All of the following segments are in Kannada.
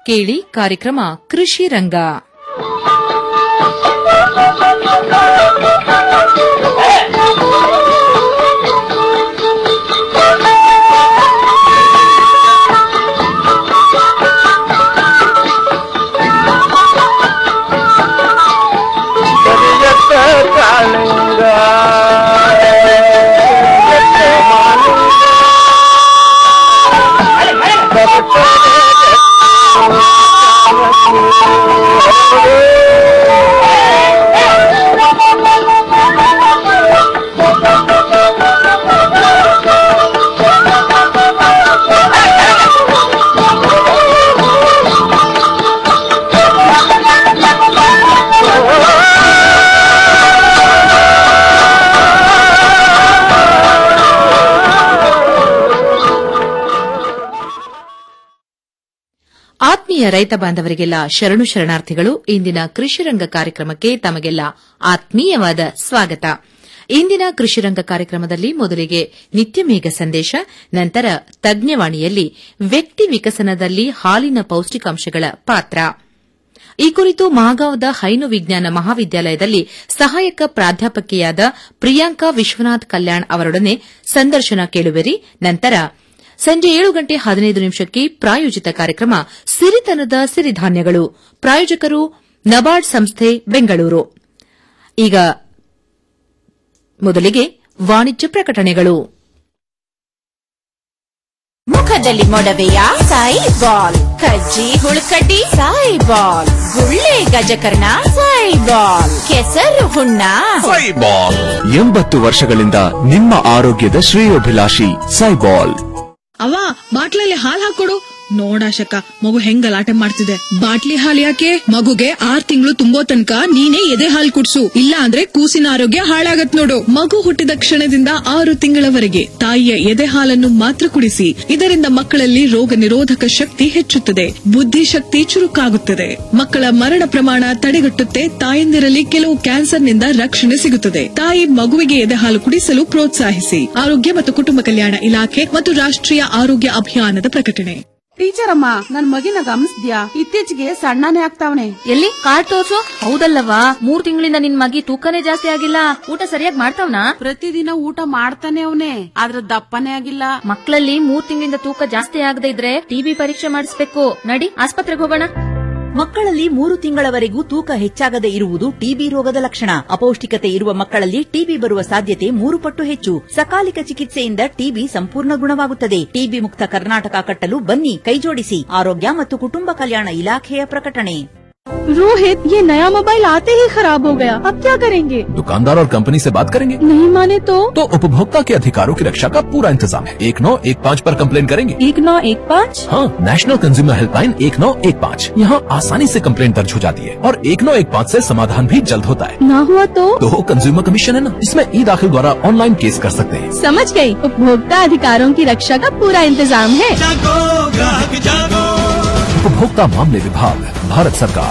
ಕೇಳಿ ಕಾರ್ಯಕ್ರಮ ಕೃಷಿ ರಂಗ ಕರಿಯತ್ತ ಕಾಳಿಂಗ ಕರಿಯತ್ತ ಮಾಲಿಂಗ. ಆತ್ಮೀಯ ರೈತ ಬಾಂಧವರಿಗೆಲ್ಲ ಶರಣು ಶರಣಾರ್ಥಿಗಳು ಇಂದಿನ ಕೃಷಿ ರಂಗ ಕಾರ್ಯಕ್ರಮಕ್ಕೆ ತಮಗೆಲ್ಲ ಆತ್ಮೀಯವಾದ ಸ್ವಾಗತ ಇಂದಿನ ಕೃಷಿ ರಂಗ ಕಾರ್ಯಕ್ರಮದಲ್ಲಿ ಮೊದಲಿಗೆ ನಿತ್ಯ ಮೇಘ ಸಂದೇಶ ನಂತರ ತಜ್ಞವಾಣಿಯಲ್ಲಿ ವ್ಯಕ್ತಿ ವಿಕಸನದಲ್ಲಿ ಹಾಲಿನ ಪೌಷ್ಟಿಕಾಂಶಗಳ ಪಾತ್ರ ಈ ಕುರಿತು ಮಹಾಗಾಂವದ ಹೈನು ವಿಜ್ಞಾನ ಮಹಾವಿದ್ಯಾಲಯದಲ್ಲಿ ಸಹಾಯಕ ಪ್ರಾಧ್ಯಾಪಕಿಯಾದ ಪ್ರಿಯಾಂಕಾ ವಿಶ್ವನಾಥ್ ಕಲ್ಯಾಣ್ ಅವರೊಡನೆ ಸಂದರ್ಶನ ಕೇಳುವಿರಿ ನಂತರ ಸಂಜೆ ಏಳು ಗಂಟೆ ಹದಿನೈದು ನಿಮಿಷಕ್ಕೆ ಪ್ರಾಯೋಜಿತ ಕಾರ್ಯಕ್ರಮ ಸಿರಿತನದ ಸಿರಿಧಾನ್ಯಗಳು ಪ್ರಾಯೋಜಕರು ನಬಾರ್ಡ್ ಸಂಸ್ಥೆ ಬೆಂಗಳೂರು ಈಗ ಮೊದಲಿಗೆ ವಾಣಿಜ್ಯ ಪ್ರಕಟಣೆಗಳು ಮುಖದಲ್ಲಿ ಮೊಡವೆಯ ಸಾಯಿ ಬಾಲ್ ಕಜ್ಜಿ ಹುಳುಕಡ್ಡಿ ಸಾಯಿ ಬಾಲ್ ಗುಳ್ಳೆ ಗಜಕರ್ಣ ಸಾಯಿ ಬಾಲ್ ಕೆಸರು ಹುಣ್ಣ ಸೈಬಾಲ್ ಎಂಬತ್ತು ವರ್ಷಗಳಿಂದ ನಿಮ್ಮ ಆರೋಗ್ಯದ ಶ್ರೇಯೋಭಿಲಾಷಿ ಸೈಬಾಲ್ ಅವ್ವ ಬಾಟ್ಲಲ್ಲಿ ಹಾಲ್ ಹಾಕೊಡು ನೋಡಾಶಕ ಮಗು ಹೆಂಗ್ ಗಲಾಟೆ ಮಾಡ್ತಿದೆ ಬಾಟ್ಲಿ ಹಾಲ್ ಯಾಕೆ ಮಗುಗೆ ಆರ್ ತಿಂಗಳು ತುಂಬೋ ತನಕ ನೀನೇ ಎದೆ ಹಾಲ್ ಕುಡ್ಸು ಇಲ್ಲ ಅಂದ್ರೆ ಕೂಸಿನ ಆರೋಗ್ಯ ಹಾಳಾಗತ್ ನೋಡು ಮಗು ಹುಟ್ಟಿದ ಕ್ಷಣದಿಂದ ಆರು ತಿಂಗಳವರೆಗೆ ತಾಯಿಯ ಎದೆ ಹಾಲನ್ನು ಮಾತ್ರ ಕುಡಿಸಿ ಇದರಿಂದ ಮಕ್ಕಳಲ್ಲಿ ರೋಗ ನಿರೋಧಕ ಶಕ್ತಿ ಹೆಚ್ಚುತ್ತದೆ ಬುದ್ಧಿಶಕ್ತಿ ಚುರುಕಾಗುತ್ತದೆ ಮಕ್ಕಳ ಮರಣ ಪ್ರಮಾಣ ತಡೆಗಟ್ಟುತ್ತೆ ತಾಯಂದಿರಲ್ಲಿ ಕೆಲವು ಕ್ಯಾನ್ಸರ್ನಿಂದ ರಕ್ಷಣೆ ಸಿಗುತ್ತದೆ ತಾಯಿ ಮಗುವಿಗೆ ಎದೆ ಹಾಲು ಕುಡಿಸಲು ಪ್ರೋತ್ಸಾಹಿಸಿ ಆರೋಗ್ಯ ಮತ್ತು ಕುಟುಂಬ ಕಲ್ಯಾಣ ಇಲಾಖೆ ಮತ್ತು ರಾಷ್ಟ್ರೀಯ ಆರೋಗ್ಯ ಅಭಿಯಾನದ ಪ್ರಕಟಣೆ ಟೀಚರ್ ಅಮ್ಮ ನನ್ ಮಗಿನ ಗಮನಿಸ್ದ್ಯಾ ಇತ್ತೀಚೆಗೆ ಸಣ್ಣನೇ ಆಗ್ತಾವನೆ ಎಲ್ಲಿ ಕಾರ್ಡ್ ತೋರ್ಸು ಹೌದಲ್ಲವಾ ಮೂರ್ ತಿಂಗಳಿಂದ ನಿನ್ ಮಗಿ ತೂಕನೇ ಜಾಸ್ತಿ ಆಗಿಲ್ಲ ಊಟ ಸರಿಯಾಗಿ ಮಾಡ್ತಾವ್ನಾ ಪ್ರತಿದಿನ ಊಟ ಮಾಡ್ತಾನೆ ಅವನೇ ಆದ್ರ ದಪ್ಪನೇ ಆಗಿಲ್ಲ ಮಕ್ಕಳಲ್ಲಿ ಮೂರ್ ತಿಂಗಳಿಂದ ತೂಕ ಜಾಸ್ತಿ ಆಗದೆ ಇದ್ರೆ ಟಿಬಿ ಪರೀಕ್ಷೆ ಮಾಡಿಸ್ಬೇಕು ನಡಿ ಆಸ್ಪತ್ರೆಗೆ ಹೋಗೋಣ ಮಕ್ಕಳಲ್ಲಿ ಮೂರು ತಿಂಗಳವರೆಗೂ ತೂಕ ಹೆಚ್ಚಾಗದೆ ಇರುವುದು ಟಿಬಿ ರೋಗದ ಲಕ್ಷಣ ಅಪೌಷ್ಟಿಕತೆ ಇರುವ ಮಕ್ಕಳಲ್ಲಿ ಟಿಬಿ ಬರುವ ಸಾಧ್ಯತೆ ಮೂರು ಪಟ್ಟು ಹೆಚ್ಚು ಸಕಾಲಿಕ ಚಿಕಿತ್ಸೆಯಿಂದ ಟಿಬಿ ಸಂಪೂರ್ಣ ಗುಣವಾಗುತ್ತದೆ ಟಿಬಿ ಮುಕ್ತ ಕರ್ನಾಟಕ ಕಟ್ಟಲು ಬನ್ನಿ ಕೈಜೋಡಿಸಿ ಆರೋಗ್ಯ ಮತ್ತು ಕುಟುಂಬ ಕಲ್ಯಾಣ ಇಲಾಖೆಯ ಪ್ರಕಟಣೆ रोहित ये नया मोबाइल आते ही खराब हो गया अब क्या करेंगे दुकानदार और कंपनी से बात करेंगे नहीं माने तो तो उपभोक्ता के अधिकारों की रक्षा का पूरा इंतजाम है एक नौ एक पाँच पर कंप्लेन करेंगे एक नौ एक पाँच हाँ नेशनल कंज्यूमर हेल्पलाइन एक नौ एक पाँच यहाँ आसानी से कंप्लेन दर्ज हो जाती है और एक नौ एक पाँच ऐसी समाधान भी जल्द होता है ना हुआ तो तो कंज्यूमर कमीशन है ना इसमें ई दाखिल द्वारा ऑनलाइन केस कर सकते हैं समझ गई उपभोक्ता अधिकारों की रक्षा का पूरा इंतजाम है उपभोक्ता मामले विभाग भारत सरकार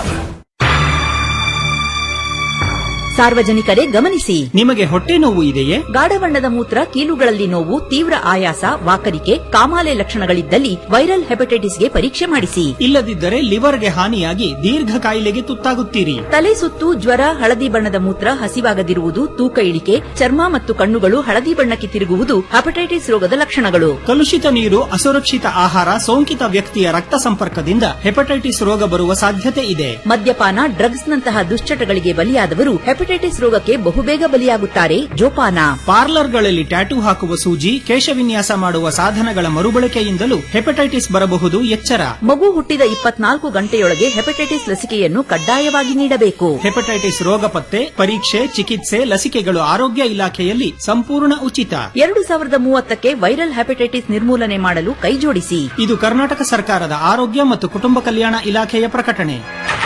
ಸಾರ್ವಜನಿಕರೇ ಗಮನಿಸಿ ನಿಮಗೆ ಹೊಟ್ಟೆ ನೋವು ಇದೆಯೇ ಗಾಢವಣ್ಣದ ಮೂತ್ರ ಕೀಲುಗಳಲ್ಲಿ ನೋವು ತೀವ್ರ ಆಯಾಸ ವಾಕರಿಕೆ ಕಾಮಾಲೆ ಲಕ್ಷಣಗಳಿದ್ದಲ್ಲಿ ವೈರಲ್ ಹೆಪಟೈಟಿಸ್ಗೆ ಪರೀಕ್ಷೆ ಮಾಡಿಸಿ ಇಲ್ಲದಿದ್ದರೆ ಲಿವರ್ಗೆ ಹಾನಿಯಾಗಿ ದೀರ್ಘ ಕಾಯಿಲೆಗೆ ತುತ್ತಾಗುತ್ತೀರಿ ತಲೆ ಸುತ್ತು ಜ್ವರ ಹಳದಿ ಬಣ್ಣದ ಮೂತ್ರ ಹಸಿವಾಗದಿರುವುದು ತೂಕ ಇಳಿಕೆ ಚರ್ಮ ಮತ್ತು ಕಣ್ಣುಗಳು ಹಳದಿ ಬಣ್ಣಕ್ಕೆ ತಿರುಗುವುದು ಹೆಪಟೈಟಿಸ್ ರೋಗದ ಲಕ್ಷಣಗಳು ಕಲುಷಿತ ನೀರು ಅಸುರಕ್ಷಿತ ಆಹಾರ ಸೋಂಕಿತ ವ್ಯಕ್ತಿಯ ರಕ್ತ ಸಂಪರ್ಕದಿಂದ ಹೆಪಟೈಟಿಸ್ ರೋಗ ಬರುವ ಸಾಧ್ಯತೆ ಇದೆ ಮದ್ಯಪಾನ ಡ್ರಗ್ಸ್ ನಂತಹ ದುಶ್ಚಟಗಳಿಗೆ ಬಲಿಯಾದವರು ಹೆಪಟೈಟಿಸ್ ರೋಗಕ್ಕೆ ಬಹುಬೇಗ ಬಲಿಯಾಗುತ್ತಾರೆ ಜೋಪಾನ ಪಾರ್ಲರ್ಗಳಲ್ಲಿ ಟ್ಯಾಟೂ ಹಾಕುವ ಸೂಜಿ ಕೇಶವಿನ್ಯಾಸ ಮಾಡುವ ಸಾಧನಗಳ ಮರುಬಳಕೆಯಿಂದಲೂ ಹೆಪಟೈಟಿಸ್ ಬರಬಹುದು ಎಚ್ಚರ ಮಗು ಹುಟ್ಟಿದ ಇಪ್ಪತ್ನಾಲ್ಕು ಗಂಟೆಯೊಳಗೆ ಹೆಪಟೈಟಿಸ್ ಲಸಿಕೆಯನ್ನು ಕಡ್ಡಾಯವಾಗಿ ನೀಡಬೇಕು ಹೆಪಟೈಟಿಸ್ ರೋಗ ಪತ್ತೆ ಪರೀಕ್ಷೆ ಚಿಕಿತ್ಸೆ ಲಸಿಕೆಗಳು ಆರೋಗ್ಯ ಇಲಾಖೆಯಲ್ಲಿ ಸಂಪೂರ್ಣ ಉಚಿತ ಎರಡು ಸಾವಿರದ ಮೂವತ್ತಕ್ಕೆ ವೈರಲ್ ಹೆಪಟೈಟಿಸ್ ನಿರ್ಮೂಲನೆ ಮಾಡಲು ಕೈಜೋಡಿಸಿ ಇದು ಕರ್ನಾಟಕ ಸರ್ಕಾರದ ಆರೋಗ್ಯ ಮತ್ತು ಕುಟುಂಬ ಕಲ್ಯಾಣ ಇಲಾಖೆಯ ಪ್ರಕಟಣೆ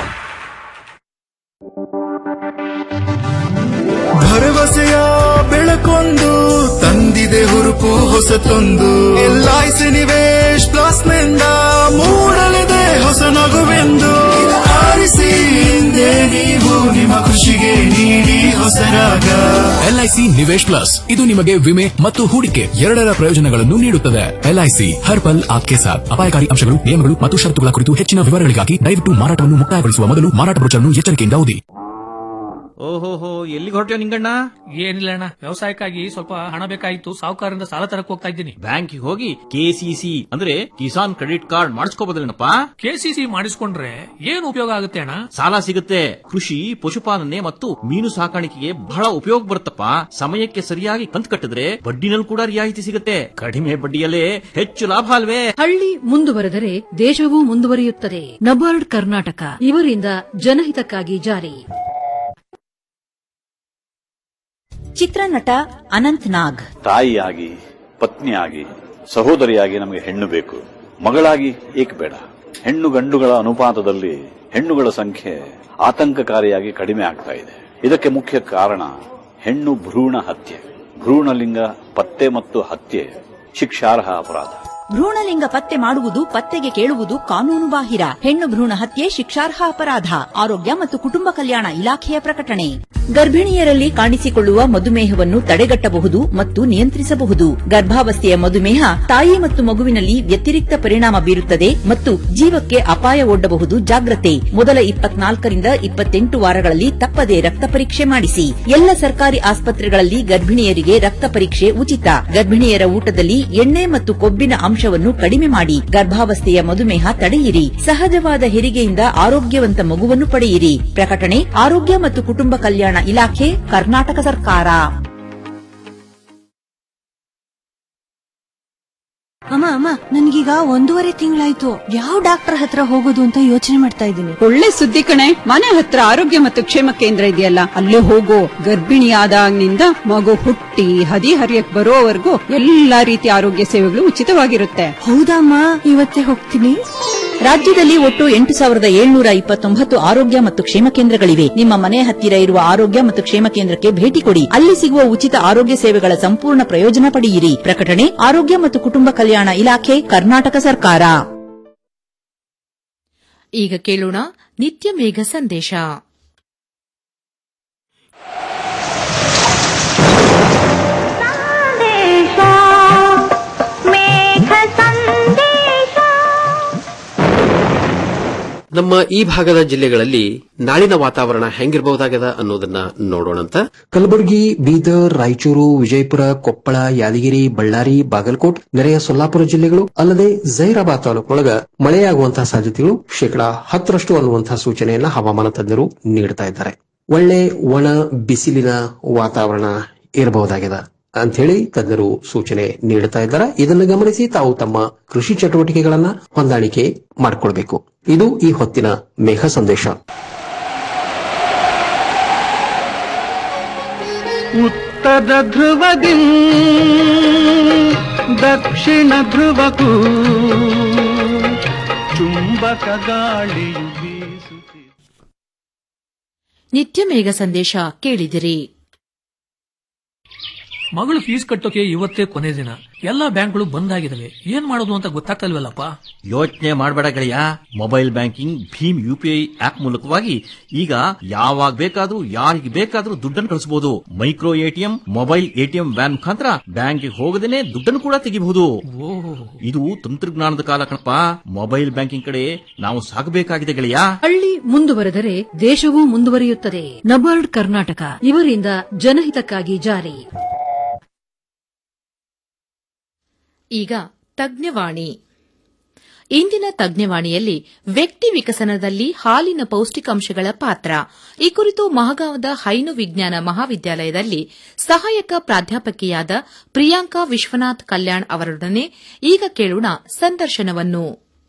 ಭರವಸೆಯ ಬೆಳಕೊಂದು ತಂದಿದೆ ಹುರುಪು ಹೊಸತೊಂದು ಎಲ್ಐಸಿ ನಿವೇಶ್ ಪ್ಲಸ್ ನಿಂದ ಮೂಡಲಿದೆ ಹೊಸ ನಗುವೆಂದು ಆರಿಸಿ ಹಿಂದೆ ನೀವು ನಿಮ್ಮ ಖುಷಿಗೆ ನೀಡಿ ಹೊಸ ರಾಗ ಎಲ್ಐಸಿ ನಿವೇಶ್ ಪ್ಲಸ್ ಇದು ನಿಮಗೆ ವಿಮೆ ಮತ್ತು ಹೂಡಿಕೆ ಎರಡರ ಪ್ರಯೋಜನಗಳನ್ನು ನೀಡುತ್ತದೆ ಎಲ್ಐಸಿ ಹರ್ ಪಲ್ ಆಪ್ಕೆ ಸಾಥ್ ಅಪಾಯಕಾರಿ ಅಂಶಗಳು ನಿಯಮಗಳು ಮತ್ತು ಷರತ್ತುಗಳ ಕುರಿತು ಹೆಚ್ಚಿನ ವಿವರಗಳಿಗಾಗಿ ದಯವಿಟ್ಟು ಮಾರಾಟವನ್ನು ಮುಕ್ತಾಯಗೊಳಿಸುವ ಮೊದಲು ಮಾರಾಟ ಬ್ರೋಚರ್ನ್ನು ಎಚ್ಚರಿಕೆಯಿಂದ ಓದಿ ಓಹೋಹೋ ಎಲ್ಲಿಗೆ ಹೊರಟ್ಯೋ ನಿಂಗಣ್ಣ ಏನಿಲ್ಲ ಅಣ್ಣ ವ್ಯವಸಾಯಕ್ಕಾಗಿ ಸ್ವಲ್ಪ ಹಣ ಬೇಕಾಗಿತ್ತು ಸಾಹುಕಾರರಿಂದ ಸಾಲ ತರಕ್ ಹೋಗ್ತಾ ಇದ್ದೀನಿ ಬ್ಯಾಂಕಿಗೆ ಹೋಗಿ ಕೆಸಿಸಿ ಅಂದ್ರೆ ಕಿಸಾನ್ ಕ್ರೆಡಿಟ್ ಕಾರ್ಡ್ ಮಾಡಿಸ್ಕೋಬೋದಲ್ಲೇನಪ್ಪ ಕೆಸಿಸಿ ಮಾಡಿಸ್ಕೊಂಡ್ರೆ ಏನ್ ಉಪಯೋಗ ಆಗುತ್ತೆ ಅಣ್ಣ ಸಾಲ ಸಿಗುತ್ತೆ ಕೃಷಿ ಪಶುಪಾಲನೆ ಮತ್ತು ಮೀನು ಸಾಕಾಣಿಕೆಗೆ ಬಹಳ ಉಪಯೋಗ ಬರುತ್ತಪ್ಪ ಸಮಯಕ್ಕೆ ಸರಿಯಾಗಿ ಕಂತು ಕಟ್ಟಿದ್ರೆ ಬಡ್ಡಿನಲ್ಲಿ ಕೂಡ ರಿಯಾಯಿತಿ ಸಿಗುತ್ತೆ ಕಡಿಮೆ ಬಡ್ಡಿಯಲ್ಲೇ ಹೆಚ್ಚು ಲಾಭ ಅಲ್ವೇ ಹಳ್ಳಿ ಮುಂದುವರೆದರೆ ದೇಶವೂ ಮುಂದುವರಿಯುತ್ತದೆ ನಬಾರ್ಡ್ ಕರ್ನಾಟಕ ಇವರಿಂದ ಜನಹಿತಕ್ಕಾಗಿ ಜಾರಿ ಚಿತ್ರನಟ ಅನಂತ್ ನಾಗ್ ತಾಯಿಯಾಗಿ ಪತ್ನಿಯಾಗಿ ಸಹೋದರಿಯಾಗಿ ನಮಗೆ ಹೆಣ್ಣು ಬೇಕು ಮಗಳಾಗಿ ಏಕೆ ಬೇಡ ಹೆಣ್ಣು ಗಂಡುಗಳ ಅನುಪಾತದಲ್ಲಿ ಹೆಣ್ಣುಗಳ ಸಂಖ್ಯೆ ಆತಂಕಕಾರಿಯಾಗಿ ಕಡಿಮೆ ಆಗ್ತಾ ಇದೆ ಇದಕ್ಕೆ ಮುಖ್ಯ ಕಾರಣ ಹೆಣ್ಣು ಭ್ರೂಣ ಹತ್ಯೆ ಭ್ರೂಣಲಿಂಗ ಪತ್ತೆ ಮತ್ತು ಹತ್ಯೆ ಶಿಕ್ಷಾರ್ಹ ಅಪರಾಧ ಭ್ರೂಣಲಿಂಗ ಪತ್ತೆ ಮಾಡುವುದು ಪತ್ತೆಗೆ ಕೇಳುವುದು ಕಾನೂನು ಬಾಹಿರ ಹೆಣ್ಣು ಭ್ರೂಣ ಹತ್ಯೆ ಶಿಕ್ಷಾರ್ಹ ಅಪರಾಧ ಆರೋಗ್ಯ ಮತ್ತು ಕುಟುಂಬ ಕಲ್ಯಾಣ ಇಲಾಖೆಯ ಪ್ರಕಟಣೆ ಗರ್ಭಿಣಿಯರಲ್ಲಿ ಕಾಣಿಸಿಕೊಳ್ಳುವ ಮಧುಮೇಹವನ್ನು ತಡೆಗಟ್ಟಬಹುದು ಮತ್ತು ನಿಯಂತ್ರಿಸಬಹುದು ಗರ್ಭಾವಸ್ಥೆಯ ಮಧುಮೇಹ ತಾಯಿ ಮತ್ತು ಮಗುವಿನಲ್ಲಿ ವ್ಯತಿರಿಕ್ತ ಪರಿಣಾಮ ಬೀರುತ್ತದೆ ಮತ್ತು ಜೀವಕ್ಕೆ ಅಪಾಯ ಒಡ್ಡಬಹುದು ಜಾಗ್ರತೆ ಮೊದಲ ಇಪ್ಪತ್ನಾಲ್ಕರಿಂದ ಇಪ್ಪತ್ತೆಂಟು ವಾರಗಳಲ್ಲಿ ತಪ್ಪದೆ ರಕ್ತ ಪರೀಕ್ಷೆ ಮಾಡಿಸಿ ಎಲ್ಲ ಸರ್ಕಾರಿ ಆಸ್ಪತ್ರೆಗಳಲ್ಲಿ ಗರ್ಭಿಣಿಯರಿಗೆ ರಕ್ತ ಪರೀಕ್ಷೆ ಉಚಿತ ಗರ್ಭಿಣಿಯರ ಊಟದಲ್ಲಿ ಎಣ್ಣೆ ಮತ್ತು ಕೊಬ್ಬಿನ ಅಂಶವನ್ನು ಕಡಿಮೆ ಮಾಡಿ ಗರ್ಭಾವಸ್ಥೆಯ ಮಧುಮೇಹ ತಡೆಯಿರಿ ಸಹಜವಾದ ಹೆರಿಗೆಯಿಂದ ಆರೋಗ್ಯವಂತ ಮಗುವನ್ನು ಪಡೆಯಿರಿ ಪ್ರಕಟಣೆ ಆರೋಗ್ಯ ಮತ್ತು ಕುಟುಂಬ ಕಲ್ಯಾಣ ಇಲಾಖೆ ಕರ್ನಾಟಕ ಸರ್ಕಾರ ಅಮ್ಮ ಅಮ್ಮ ನನ್ಗೀಗ ಒಂದೂವರೆ ತಿಂಗಳಾಯ್ತು ಯಾವ ಡಾಕ್ಟರ್ ಹತ್ರ ಹೋಗೋದು ಅಂತ ಯೋಚನೆ ಮಾಡ್ತಾ ಇದ್ದೀನಿ ಒಳ್ಳೆ ಸುದ್ದಿ ಕಣೆ ಮನೆ ಹತ್ರ ಆರೋಗ್ಯ ಮತ್ತು ಕ್ಷೇಮ ಕೇಂದ್ರ ಇದೆಯಲ್ಲ ಅಲ್ಲೇ ಹೋಗು ಗರ್ಭಿಣಿಯಾದಾಗಿನಿಂದ ಮಗು ಹುಟ್ಟಿ ಹದಿ ಹರಿಯಕ್ ಬರೋವರೆಗೂ ಎಲ್ಲಾ ರೀತಿಯ ಆರೋಗ್ಯ ಸೇವೆಗಳು ಉಚಿತವಾಗಿರುತ್ತೆ ಹೌದಮ್ಮ ಇವತ್ತೇ ಹೋಗ್ತೀನಿ ರಾಜ್ಯದಲ್ಲಿ ಒಟ್ಟು ಎಂಟು ಸಾವಿರದ ಏಳ್ನೂರ ಇಪ್ಪತ್ತೊಂಬತ್ತು ಆರೋಗ್ಯ ಮತ್ತು ಕ್ಷೇಮ ಕೇಂದ್ರಗಳಿವೆ ನಿಮ್ಮ ಮನೆ ಹತ್ತಿರ ಇರುವ ಆರೋಗ್ಯ ಮತ್ತು ಕ್ಷೇಮ ಕೇಂದ್ರಕ್ಕೆ ಭೇಟಿ ಕೊಡಿ ಅಲ್ಲಿ ಸಿಗುವ ಉಚಿತ ಆರೋಗ್ಯ ಸೇವೆಗಳ ಸಂಪೂರ್ಣ ಪ್ರಯೋಜನ ಪಡೆಯಿರಿ ಪ್ರಕಟಣೆ ಆರೋಗ್ಯ ಮತ್ತು ಕುಟುಂಬ ಕಲ್ಯಾಣ ಇಲಾಖೆ ಕರ್ನಾಟಕ ಸರ್ಕಾರ ಈಗ ಕೇಳೋಣ ನಿತ್ಯ ಮೇಘ ಸಂದೇಶ ನಮ್ಮ ಈ ಭಾಗದ ಜಿಲ್ಲೆಗಳಲ್ಲಿ ನಾಳಿನ ವಾತಾವರಣ ಹೆಂಗಿರಬಹುದಾಗದ ಅನ್ನೋದನ್ನ ನೋಡೋಣಂತ ಕಲಬುರಗಿ ಬೀದರ್ ರಾಯಚೂರು ವಿಜಯಪುರ ಕೊಪ್ಪಳ ಯಾದಗಿರಿ ಬಳ್ಳಾರಿ ಬಾಗಲಕೋಟ್ ನೆರೆಯ ಸೊಲ್ಲಾಪುರ ಜಿಲ್ಲೆಗಳು ಅಲ್ಲದೆ ಜೈರಾಬಾದ್ ತಾಲೂಕಿನೊಳಗ ಮಳೆಯಾಗುವಂತಹ ಸಾಧ್ಯತೆಗಳು ಶೇಕಡಾ ಹತ್ತರಷ್ಟು ಅನ್ನುವಂತಹ ಸೂಚನೆಯನ್ನ ಹವಾಮಾನ ತಜ್ಞರು ನೀಡುತ್ತಾ ಇದ್ದಾರೆ ಒಳ್ಳೆ ಒಣ ಬಿಸಿಲಿನ ವಾತಾವರಣ ಇರಬಹುದಾಗಿದೆ ಅಂತ ಹೇಳಿ ತಜ್ಞರು ಸೂಚನೆ ನೀಡುತ್ತಾ ಇದ್ದಾರೆ ಇದನ್ನು ಗಮನಿಸಿ ತಾವು ತಮ್ಮ ಕೃಷಿ ಚಟುವಟಿಕೆಗಳನ್ನ ಹೊಂದಾಣಿಕೆ ಮಾಡಿಕೊಳ್ಬೇಕು ಇದು ಈ ಹೊತ್ತಿನ ಮೇಘ ಸಂದೇಶ ಉತ್ತರ ಧ್ರುವದಿ ದಕ್ಷಿಣ ಧ್ರುವಕ್ಕೂ ಚುಂಬಕ ಗಾಳಿಯು ಬೀಸುತ್ತಿದೆ ನಿತ್ಯ ಮೇಘ ಸಂದೇಶ ಕೇಳಿದಿರಿ ಮಗಳು ಫೀಸ್ ಕಟ್ಟೋಕೆ ಇವತ್ತೇ ಕೊನೆ ದಿನ ಎಲ್ಲಾ ಬ್ಯಾಂಕ್ಗಳು ಬಂದ್ ಆಗಿದಾವೆ ಏನ್ ಮಾಡೋದು ಅಂತ ಗೊತ್ತಾಗ್ತಲ್ವಲ್ಲಪ್ಪ ಯೋಚನೆ ಮಾಡಬೇಡ ಗೆಳೆಯ mobile banking Bhim UPI app ಮೂಲಕವಾಗಿ ಈಗ ಯಾವಾಗ ಬೇಕಾದ್ರೂ ಯಾರಿಗೆ ಬೇಕಾದ್ರೂ ದುಡ್ಡನ್ನು ಕಳಿಸಬಹುದು micro ATM mobile ATM van ಮುಖಾಂತರ ಬ್ಯಾಂಕಿಗೆ ಹೋಗದೇನೆ ದುಡ್ಡನ್ನು ಕೂಡ ತೆಗಿಬಹುದು ಇದು ತಂತ್ರಜ್ಞಾನದ ಕಾಲ ಕಣಪ್ಪ ಮೊಬೈಲ್ ಬ್ಯಾಂಕಿಂಗ್ ಕಡೆ ನಾವು ಸಾಗಬೇಕಾಗಿದೆ ಗೆಳೆಯ ಹಳ್ಳಿ ಮುಂದುವರೆದರೆ ದೇಶವೂ ಮುಂದುವರಿಯುತ್ತದೆ ನಬಾರ್ಡ್ ಕರ್ನಾಟಕ ಇವರಿಂದ ಜನಹಿತಕ್ಕಾಗಿ ಜಾರಿ ಈಗ ತಜ್ಞವಾಣಿ ಇಂದಿನ ತಜ್ಞವಾಣಿಯಲ್ಲಿ ವ್ಯಕ್ತಿ ವಿಕಸನದಲ್ಲಿ ಹಾಲಿನ ಪೌಷ್ಟಿಕಾಂಶಗಳ ಪಾತ್ರ ಈ ಕುರಿತು ಮಹಗಾಂವದ ಹೈನು ವಿಜ್ಞಾನ ಮಹಾವಿದ್ಯಾಲಯದಲ್ಲಿ ಸಹಾಯಕ ಪ್ರಾಧ್ಯಾಪಕಿಯಾದ ಪ್ರಿಯಾಂಕಾ ವಿಶ್ವನಾಥ್ ಕಲ್ಯಾಣ್ ಅವರೊಡನೆ ಈಗ ಕೇಳೋಣ ಸಂದರ್ಶನವನ್ನು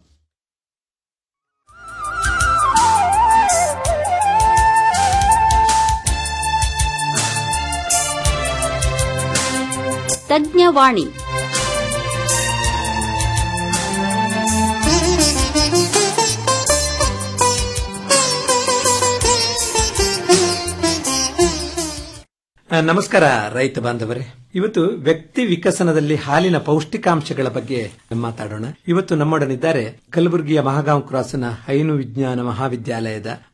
ತಜ್ಞವಾಣಿ ಆ, ನಮಸ್ಕಾರ ರೈತ ಬಾಂಧವರೇ ಇವತ್ತು ವ್ಯಕ್ತಿ ವಿಕಸನದಲ್ಲಿ ಹಾಲಿನ ಪೌಷ್ಟಿಕಾಂಶಗಳ ಬಗ್ಗೆ ಮಾತಾಡೋಣ ಇವತ್ತು ನಮ್ಮೊಡನಿದ್ದಾರೆ ಕಲಬುರಗಿಯ ಮಹಾಗಾಂವ್ ಕ್ರಾಸ್ನ ಹೈನು ವಿಜ್ಞಾನ ಮಹಾವಿದ್ಯಾಲಯದ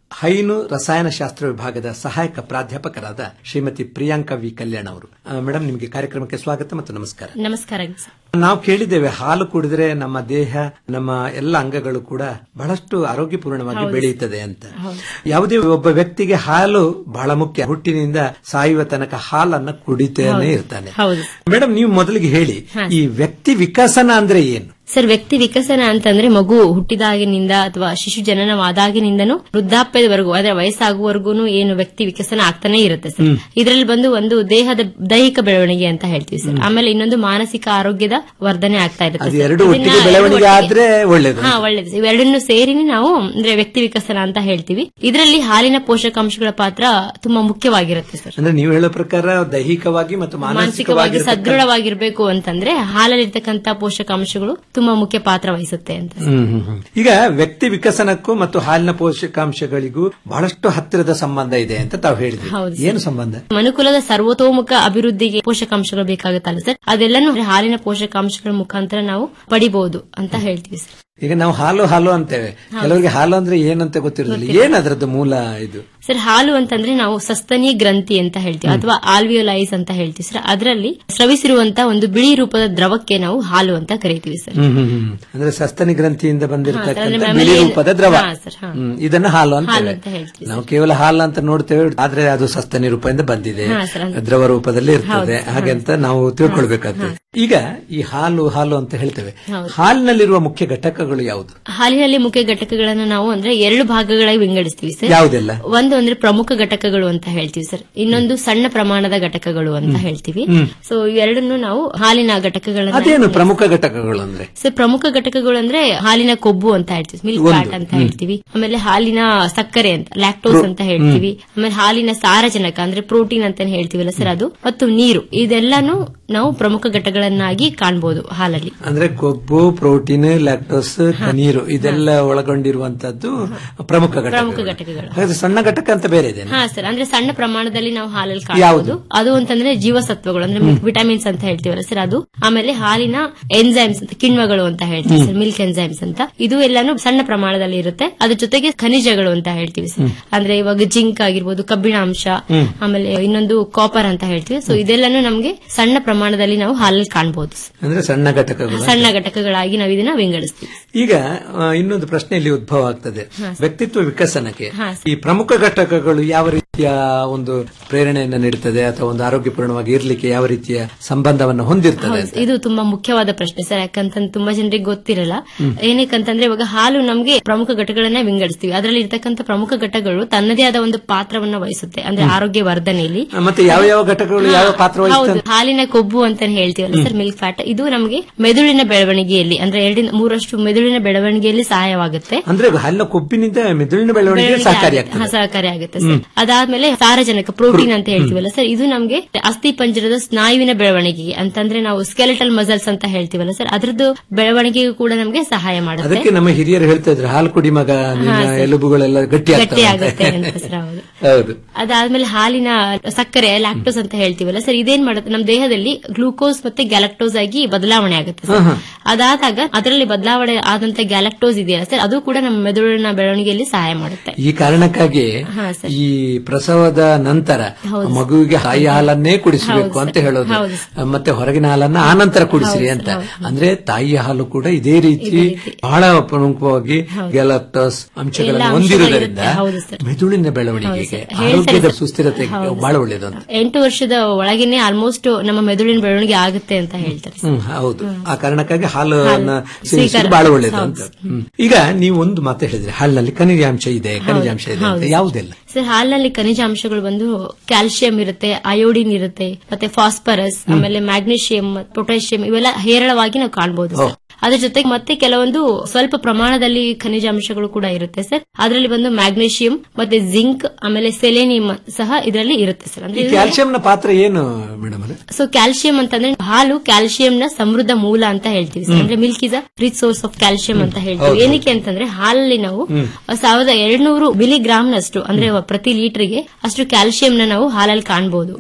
ಹೈನು ರಸಾಯನಶಾಸ್ತ್ರ ವಿಭಾಗದ ಸಹಾಯಕ ಪ್ರಾಧ್ಯಾಪಕರಾದ ಶ್ರೀಮತಿ ಪ್ರಿಯಾಂಕಾ ವಿ ಕಲ್ಯಾಣ್ ಅವರು ಮೇಡಮ್ ನಿಮಗೆ ಕಾರ್ಯಕ್ರಮಕ್ಕೆ ಸ್ವಾಗತ ಮತ್ತು ನಮಸ್ಕಾರ ನಮಸ್ಕಾರ ಸರ್. ನಾವು ಕೇಳಿದ್ದೇವೆ ಹಾಲು ಕುಡಿದ್ರೆ ನಮ್ಮ ದೇಹ ನಮ್ಮ ಎಲ್ಲ ಅಂಗಗಳು ಕೂಡ ಬಹಳಷ್ಟು ಆರೋಗ್ಯಪೂರ್ಣವಾಗಿ ಹೌದು. ಬೆಳೆಯುತ್ತದೆ ಅಂತ ಹೌದು. ಯಾವುದೇ ಒಬ್ಬ ವ್ಯಕ್ತಿಗೆ ಹಾಲು ಬಹಳ ಮುಖ್ಯ ಹುಟ್ಟಿನಿಂದ ಸಾಯುವ ತನಕ ಹಾಲನ್ನ ಕುಡಿತೇನೆ ಹೌದು. ಇರ್ತಾನೆ ಹೌದು ಮೇಡಮ್ ನೀವು ಮೊದಲಿಗೆ ಹೇಳಿ ಹಾ. ಈ ವ್ಯಕ್ತಿ ವಿಕಸನ ಅಂದ್ರೆ ಏನು ಸರ್ ವ್ಯಕ್ತಿ ವಿಕಸನ ಅಂತಂದ್ರೆ ಮಗು ಹುಟ್ಟಿದಾಗಿನಿಂದ ಅಥವಾ ಶಿಶು ಜನನವಾದಾಗಿನಿಂದನೂ ವೃದ್ಧಾಪ್ಯದವರೆಗೂ ಅಂದ್ರೆ ವಯಸ್ಸಾಗುವವರೆಗೂ ಏನು ವ್ಯಕ್ತಿ ವಿಕಸನ ಆಗ್ತಾನೆ ಇರುತ್ತೆ ಸರ್ ಹ್ಮ್. ಇದರಲ್ಲಿ ಬಂದು ಒಂದು ದೇಹದ ದೈಹಿಕ ಬೆಳವಣಿಗೆ ಅಂತ ಹೇಳ್ತೀವಿ ಸರ್ ಆಮೇಲೆ ಇನ್ನೊಂದು ಮಾನಸಿಕ ಆರೋಗ್ಯದ ವರ್ಧನೆ ಆಗ್ತಾ ಇರುತ್ತೆ ಅದು ಸರ್. ಎರಡು ಇದನ್ನ ಒಟ್ಟಿಗೆ ಎರಡು ಬೆಳವಣಿಗೆ ಒಟ್ಟಿಗೆ- ಆದ್ರೆ ಒಳ್ಳೇದು ಹಾ ಒಳ್ಳೇದು ಇವೆರಡನ್ನು ಸೇರಿನೇ ನಾವು ಅಂದ್ರೆ ವ್ಯಕ್ತಿ ವಿಕಸನ ಅಂತ ಹೇಳ್ತೀವಿ ಇದರಲ್ಲಿ ಹಾಲಿನ ಪೋಷಕಾಂಶಗಳ ಪಾತ್ರ ತುಂಬಾ ಮುಖ್ಯವಾಗಿರುತ್ತೆ ಸರ್ ಅಂದ್ರೆ ನೀವು ಹೇಳೋ ಪ್ರಕಾರ ದೈಹಿಕವಾಗಿ ಮತ್ತು ಮಾನಸಿಕವಾಗಿ ಮಾನಸಿಕವಾಗಿ ಸದೃಢವಾಗಿರ್ಬೇಕು ಅಂತಂದ್ರೆ ಹಾಲಲ್ಲಿರ್ತಕ್ಕಂಥ ಪೋಷಕಾಂಶಗಳು ತುಂಬಾ ಮುಖ್ಯ ಪಾತ್ರ ವಹಿಸುತ್ತೆ ಅಂತ ಹ್ಮ್, ಹ್ಮ್, ಹ್ಮ್. ಈಗ ವ್ಯಕ್ತಿ ವಿಕಸನಕ್ಕೂ ಮತ್ತು ಹಾಲಿನ ಪೋಷಕಾಂಶಗಳಿಗೂ ಬಹಳಷ್ಟು ಹತ್ತಿರದ ಸಂಬಂಧ ಇದೆ ಅಂತ ತಾವು ಹೇಳಿದ್ರಿ ಹೌದು ಏನು ಸಂಬಂಧ ಮನುಕುಲದ ಸರ್ವತೋಮುಖ ಅಭಿವೃದ್ಧಿಗೆ ಪೋಷಕಾಂಶಗಳು ಬೇಕಾಗುತ್ತಲ್ಲ ಸರ್ ಅದೆಲ್ಲನೂ ಹಾಲಿನ ಪೋಷಕಾಂಶಗಳ ಮುಖಾಂತರ ನಾವು ಪಡಿಬಹುದು ಅಂತ ಹೇಳ್ತೀವಿ ಸರ್ ಈಗ ನಾವು ಹಾಲು ಹಾಲು ಅಂತೇವೆ ಕೆಲವರಿಗೆ ಹಾಲು ಅಂದ್ರೆ ಏನಂತ ಗೊತ್ತಿರೋದಿಲ್ಲ ಏನ್ ಅದರದ್ದು ಮೂಲ ಇದು ಸರ್ ಹಾಲು ಅಂತಂದ್ರೆ ನಾವು ಸಸ್ತನಿ ಗ್ರಂಥಿ ಅಂತ ಹೇಳ್ತೀವಿ ಅಥವಾ ಆಲ್ವಿಯೋಲೈಸ್ ಅಂತ ಹೇಳ್ತೀವಿ ಸರ್ ಅದರಲ್ಲಿ ಸ್ರವಿಸಿರುವಂತಹ ಒಂದು ಬಿಳಿ ರೂಪದ ದ್ರವಕ್ಕೆ ನಾವು ಹಾಲು ಅಂತ ಕರಿತೀವಿ ಸರ್ ಹ್ಮ್, ಹ್ಮ್, ಹ್ಮ್. ಅಂದ್ರೆ ಸಸ್ತನಿ ಗ್ರಂಥಿಯಿಂದ ಹಾ, ಸರ್, ಬಂದಿರತಕ್ಕಂಥ ಅಂದ್ರೆ ಬಿಳಿ mammalian- ರೂಪದ ದ್ರವ ಹಾ, ಸರ್, ಹಾ. ಹ್ಮ್, ಇದನ್ನ ಹಾಲು ಹಾಲು ಅಂತೇವೆ ಅಂತ ಹೇಳ್ತೀವಿ ನಾವು ಕೇವಲ ಹಾಲು ಅಂತ ನೋಡ್ತೇವೆ ಆದ್ರೆ ಅದು ಸಸ್ತನಿ ರೂಪದಿಂದ ಬಂದಿದೆ ಹಾ, ಸರ್, ಅಂದ್ರೆ- ದ್ರವ ರೂಪದಲ್ಲಿ ಇರ್ತದೆ ಹೌದು, ಸರ್, ಹಾಗೆ ಅಂತ ನಾವು ತಿಳ್ಕೊಳ್ಬೇಕಾಗ್ತದೆ ಈಗ ಈ ಹಾಲು ಹಾಲು ಅಂತ ಹೇಳ್ತೇವೆ ಹೌದು. ಹಾಲಿನಲ್ಲಿರುವ ಮುಖ್ಯ ಘಟಕಗಳು ಯಾವುದು ಹಾಲಿನಲ್ಲಿ ಮುಖ್ಯ ಘಟಕಗಳನ್ನು ನಾವು ಅಂದ್ರೆ ಎರಡು ಭಾಗಗಳಾಗಿ ವಿಂಗಡಿಸ್ತೀವಿ ಸರ್ ಯಾವುದೆಲ್ಲ ಒಂದು ಅಂದ್ರೆ ಪ್ರಮುಖ ಘಟಕಗಳು ಅಂತ ಹೇಳ್ತೀವಿ ಸರ್ ಇನ್ನೊಂದು ಸಣ್ಣ ಪ್ರಮಾಣದ ಘಟಕಗಳು ಅಂತ ಹೇಳ್ತೀವಿ ಹ್ಮ್. ಸೊ ಇವೆರಡನ್ನು ನಾವು ಹಾಲಿನ ಘಟಕಗಳನ್ನ ಅದೇನು ಪ್ರಮುಖ ಘಟಕಗಳು ಅಂದ್ರೆ ಸರ್ ಪ್ರಮುಖ ಘಟಕಗಳು ಅಂದ್ರೆ ಹಾಲಿನ ಕೊಬ್ಬು ಅಂತ ಹೇಳ್ತೀವಿ ಮಿಲ್ಕ್ ಒಂದು. ಫ್ಯಾಟ್ ಅಂತ ಹ್ಮ್. ಹೇಳ್ತೀವಿ ಆಮೇಲೆ ಹಾಲಿನ ಸಕ್ಕರೆ ಅಂತ ಲ್ಯಾಕ್ಟೋಸ್ ಅಂತ ಹೇಳ್ತೀವಿ ಆಮೇಲೆ ಹಾಲಿನ ಸಾರಜನಕ ಅಂದ್ರೆ ಪ್ರೋಟೀನ್ ಅಂತ ಹೇಳ್ತೀವಲ್ಲ ಸರ್ ಅದು ಮತ್ತು ನೀರು ಇದೆಲ್ಲಾನು ನಾವು ಪ್ರಮುಖ ಘಟಕಗಳನ್ನಾಗಿ ಕಾಣಬಹುದು ಹಾಲಲ್ಲಿ ಅಂದ್ರೆ ಕೊಬ್ಬು ಪ್ರೋಟೀನ್ ಲ್ಯಾಕ್ಟೋಸ್ ನೀರು ಇದೆಲ್ಲ ಒಳಗೊಂಡಿರುವಂತದ್ದು ಪ್ರಮುಖ ಪ್ರಮುಖ ಘಟಕ ಘಟಕಗಳು ಹಾಗಾದ್ರೆ ಸಣ್ಣ ಘಟಕ ಅಂತ ಬೇರೆ ಇದೆ ಹಾ ಸರ್ ಅಂದ್ರೆ ಸಣ್ಣ ಪ್ರಮಾಣದಲ್ಲಿ ನಾವು ಹಾಲಲ್ಲಿ ಯಾವುದು? ಕಾಣಬಹುದು ಅದು ಅಂತಂದ್ರೆ ಜೀವಸತ್ವಗಳು ಅಂದ್ರೆ ವಿಟಮಿನ್ಸ್ ಅಂತ ಹೇಳ್ತೀವಲ್ಲ ಸರ್ ಅದು ಆಮೇಲೆ ಹಾಲಿನ ಎನ್ಸೈಮ್ಸ್ ಅಂತ ಕಿಣ್ವಗಳು ಅಂತ ಹೇಳ್ತೀವಿ ಸರ್ ಮಿಲ್ಕ್ ಎನ್ಸೈಮ್ಸ್ ಅಂತ ಇದು ಎಲ್ಲಾನು ಸಣ್ಣ ಪ್ರಮಾಣದಲ್ಲಿ ಇರುತ್ತೆ ಅದ್ರ ಜೊತೆಗೆ ಖನಿಜಗಳು ಅಂತ ಹೇಳ್ತೀವಿ ಸರ್ ಅಂದ್ರೆ ಇವಾಗ ಜಿಂಕ್ ಆಗಿರ್ಬೋದು ಕಬ್ಬಿಣಾಂಶ ಹ್ಮ್. ಆಮೇಲೆ ಇನ್ನೊಂದು ಕಾಪರ್ ಅಂತ ಹೇಳ್ತೀವಿ ಸೊ ಇದೆಲ್ಲಾನು ನಮಗೆ ಸಣ್ಣ ಪ್ರಮಾಣದಲ್ಲಿ ನಾವು ಹಾಲಲ್ಲಿ ಕಾಣಬಹುದು ಅಂದ್ರೆ ಸಣ್ಣ ಘಟಕಗಳು ಸಣ್ಣ ಘಟಕಗಳಾಗಿ ನಾವು ಇದನ್ನ ವಿಂಗಡಿಸ್ತೀವಿ ಈಗ ಆ, ಇನ್ನೊಂದು ಪ್ರಶ್ನೆ ಇಲ್ಲಿ ಉದ್ಭವ ಆಗ್ತದೆ ಹಾ. ವ್ಯಕ್ತಿತ್ವ ವಿಕಸನಕ್ಕೆ ಹಾ, ಈ ಪ್ರಮುಖ ಘಟಕಗಳು ಯಾವ ರೀತಿಯ ಒಂದು ಪ್ರೇರಣೆಯನ್ನು ನೀಡುತ್ತದೆ ಅಥವಾ ಒಂದು ಆರೋಗ್ಯಪೂರ್ಣವಾಗಿ ಇರ್ಲಿಕ್ಕೆ ಯಾವ ರೀತಿಯ ಸಂಬಂಧವನ್ನು ಹೊಂದಿರ್ತದೆ ಹೌದು, ಅಂತ ಇದು ತುಂಬಾ ಮುಖ್ಯವಾದ ಪ್ರಶ್ನೆ ಸರ್ ಯಾಕಂತಂದ್ರೆ ತುಂಬಾ ಜನರಿಗೆ ಗೊತ್ತಿರಲ್ಲ ಹ್ಮ್. ಏನಕ್ಕಂತಂದ್ರೆ ಇವಾಗ ಹಾಲು ನಮಗೆ ಪ್ರಮುಖ ಘಟಕಗಳನ್ನ ವಿಂಗಡಿಸ್ತೀವಿ ಅದರಲ್ಲಿ ಇರ್ತಕ್ಕಂಥ ಪ್ರಮುಖ ಘಟಕಗಳು ತನ್ನದೇ ಆದ ಒಂದು ಪಾತ್ರವನ್ನ ವಹಿಸುತ್ತೆ ಅಂದ್ರೆ ಹ್ಮ್. ಆರೋಗ್ಯ ವರ್ಧನೆಯಲ್ಲಿ ಮತ್ತೆ ಯಾವ ಯಾವ ಘಟಕಗಳು ಯಾವ ಪಾತ್ರ ಹೌದು ವಹಿಸ್ತದೆ ಹಾಲಿನ ಕೊಬ್ಬು ಅಂತ ಹೇಳ್ತೀವಲ್ಲ ಸರ್ ಮಿಲ್ಕ್ ಫ್ಯಾಟ್ ಇದು ನಮಗೆ ಮೆದುಳಿನ ಬೆಳವಣಿಗೆಯಲ್ಲಿ ಅಂದ್ರೆ ಎರಡಿಂದ ಮೂರಷ್ಟು ಮೆದುಳಿನ ಬೆಳವಣಿಗೆಯಲ್ಲಿ ಸಹಾಯವಾಗುತ್ತೆ ಅಂದ್ರೆ ಹಾಲಿನ ಕೊಬ್ಬಿನಿಂದ ಮೆದುಳಿನ ಬೆಳವಣಿಗೆ ಬೆಳವಣಿಗೆ ಸಹಕಾರಿಯಾಗ್ತದೆ ಹಾ, ಸಹಕಾರಿ ಆಗುತ್ತೆ ಸರ್ ಅದಾದ್ಮೇಲೆ ಸಾರಜನಕ ಪ್ರೋಟೀನ್ ಅಂತ ಹೇಳ್ತೀವಲ್ಲ ಸರ್ ಇದು ನಮಗೆ ಅಸ್ಥಿ ಪಂಜರದ ಸ್ನಾಯುವಿನ ಬೆಳವಣಿಗೆಗೆ ಅಂತಂದ್ರೆ ನಾವು ಸ್ಕೆಲೆಟಲ್ ಮಸಲ್ಸ್ ಅಂತ ಹೇಳ್ತೀವಲ್ಲ ಸರ್ ಅದ್ರದ್ದು ಬೆಳವಣಿಗೆಗೂ ಕೂಡ ನಮಗೆ ಸಹಾಯ ಮಾಡುತ್ತೆ ಅದಕ್ಕೆ ನಮ್ಮ ಹಿರಿಯರು ಹೇಳ್ತಾ ಇದ್ರು ಹಾಲು ಕುಡಿ ಮಗ ನಿನ್ನ ಹಾ, ಸರ್. ಎಲುಬುಗಳೆಲ್ಲ ಗಟ್ಟಿ ಗಟ್ಟಿ ಆಗುತ್ತೆ ಆಗ್ತವೆ ಅಂತ ಸರ್ ಹೌದು ಹೌದು ಅದಾದ್ಮೇಲೆ ಹಾಲಿನ ಸಕ್ಕರೆ ಲ್ಯಾಕ್ಟೋಸ್ ಅಂತ ಹೇಳ್ತೀವಲ್ಲ ಸರ್ ಇದೇನ್ ಮಾಡುತ್ತೆ ನಮ್ಮ ದೇಹದಲ್ಲಿ ಗ್ಲೂಕೋಸ್ ಮತ್ತೆ ಗ್ಯಾಲಕ್ಟೋಸ್ ಆಗಿ ಬದಲಾವಣೆ ಆಗುತ್ತೆ ಸರ್ ಹಾ, ಹಾ. ಅದಾದಾಗ ಅದರಲ್ಲಿ ಬದಲಾವಣೆ ಆದಂತ ಗ್ಯಾಲಕ್ಟೋಸ್ ಇದೆಯಲ್ಲ ಸರ್ ಅದು ಕೂಡ ನಮ್ಮ ಮೆದುಳಿನ ಬೆಳವಣಿಗೆಯಲ್ಲಿ ಸಹಾಯ ಮಾಡುತ್ತೆ ಈ ಕಾರಣಕ್ಕಾಗಿ ಹಾ, ಸರ್. ಈ ಪ್ರಸವದ ನಂತರ ಹೌದು. ಮಗುವಿಗೆ ತಾಯಿ ಹಾಲನ್ನೇ ಕುಡಿಸಬೇಕು ಹೌದು, ಅಂತ ಸರ್. ಹೇಳೋದು ಹೌದು, ಮತ್ತೆ ಹೊರಗಿನ ಹಾಲನ್ನ ಆ ನಂತರ ಕುಡಿಸಿರಿ ಹೌದು, ಅಂತ ಸರ್, ಹೌದು. ಅಂದ್ರೆ ತಾಯಿ ಹಾಲು ಕೂಡ ಇದೇ ರೀತಿ ಬಹಳ ಪ್ರಮುಖವಾಗಿ ಗ್ಯಾಲಕ್ಟೋಸ್ ಅಂಶಗಳನ್ನು ಎಲ್ಲ ಹೊಂದಿರುವುದರಿಂದ ಅಂಶಗಳಿರುತ್ತೆ. ಹೌದು, ಸರ್. ಮೆದುಳಿನ ಬೆಳವಣಿಗೆಗೆ ಹೌದು, ಸರ್. ಆರೋಗ್ಯದ ಹೇಳ್ತಾರೆ, ಸರ್. ಸುಸ್ಥಿರತೆ ಹೌದು, ಬಹಳ ಸರ್. ಒಳ್ಳೇದು ಅಂತ ಎಂಟು ವರ್ಷದ ಒಳಗೇನೆ ಆಲ್ಮೋಸ್ಟ್ ನಮ್ಮ ಮೆದುಳಿನ ಬೆಳವಣಿಗೆ ಆಗುತ್ತೆ ಅಂತ ಹೇಳ್ತಾರೆ ಸರ್. ಹ್ಮ್ ಹೌದು ಆ ಕಾರಣಕ್ಕಾಗಿ ಹಾಲನ್ನ ಹಾಲು ಸೇವಿಸುವುದು ಸ್ವೀಕಾರ- ಬಹಳ ಒಳ್ಳೇದು ಅಂತ ಹೌದು. ಹ್ಮ್. ಈಗ ನೀವು ಒಂದು ಮಾತು ಹೇಳಿದ್ರೆ ಹಾಲಿನಲ್ಲಿ ಖನಿಜಾಂಶ ಇದೆ ಖನಿಜಾಂಶ ಇದೆ ಅಂತ ಹೌದು. ಯಾವುದೆಲ್ಲ ಸರ್ ಹಾಲಿನಲ್ಲಿ ಖನಿಜಾಂಶಗಳು ಬಂದು ಕ್ಯಾಲ್ಸಿಯಂ ಇರುತ್ತೆ ಅಯೋಡಿನ್ ಇರುತ್ತೆ ಮತ್ತೆ ಫಾಸ್ಫರಸ್ ಆಮೇಲೆ ಮ್ಯಾಗ್ನೀಷಿಯಂ ಪೊಟ್ಯಾಷಿಯಂ ಇವೆಲ್ಲ ಹೇರಳವಾಗಿ ನಾವು ಕಾಣಬಹುದು ಸರ್ ಅದ್ರ ಜೊತೆಗೆ ಮತ್ತೆ ಕೆಲವೊಂದು ಸ್ವಲ್ಪ ಪ್ರಮಾಣದಲ್ಲಿ ಖನಿಜಾಂಶಗಳು ಕೂಡ ಇರುತ್ತೆ ಸರ್ ಅದರಲ್ಲಿ ಬಂದು ಮ್ಯಾಗ್ನೀಷಿಯಂ ಮತ್ತೆ ಜಿಂಕ್ ಆಮೇಲೆ ಸೆಲೆನಿಯಂ ಸಹ ಇದರಲ್ಲಿ ಇರುತ್ತೆ ಸರ್ ಈ ಅಂದ್ರೆ ಕ್ಯಾಲ್ಸಿಯಂನ ಪಾತ್ರ ಏನು ಮೇಡಮ್ ಸೊ ಕ್ಯಾಲ್ಸಿಯಂ ಅಂತಂದ್ರೆ ಹಾಲು ಕ್ಯಾಲ್ಸಿಯಂನ ಸಮೃದ್ಧ ಮೂಲ ಅಂತ ಹೇಳ್ತೀವಿ ಸರ್. ಹ್ಮ್. ಅಂದ್ರೆ milk is a rich source of calcium ಅಂತ ಹೇಳ್ತೀವಿ ಹೌದು. ಏನಕ್ಕೆ ಅಂತಂದ್ರೆ ಹಾಲಲ್ಲಿ ನಾವು ಹ್ಮ್. ಸಾವಿರದ ಎರಡ್ನೂರು ಮಿಲಿಗ್ರಾಮ್ ನಷ್ಟು ಅಂದ್ರೆ ಪ್ರತಿ ಲೀಟರ್ಗೆ ಅಷ್ಟು ಕ್ಯಾಲ್ಸಿಯಂ ನ ನಾವು ಹಾಲಲ್ಲಿ ಕಾಣಬಹುದು ಹ.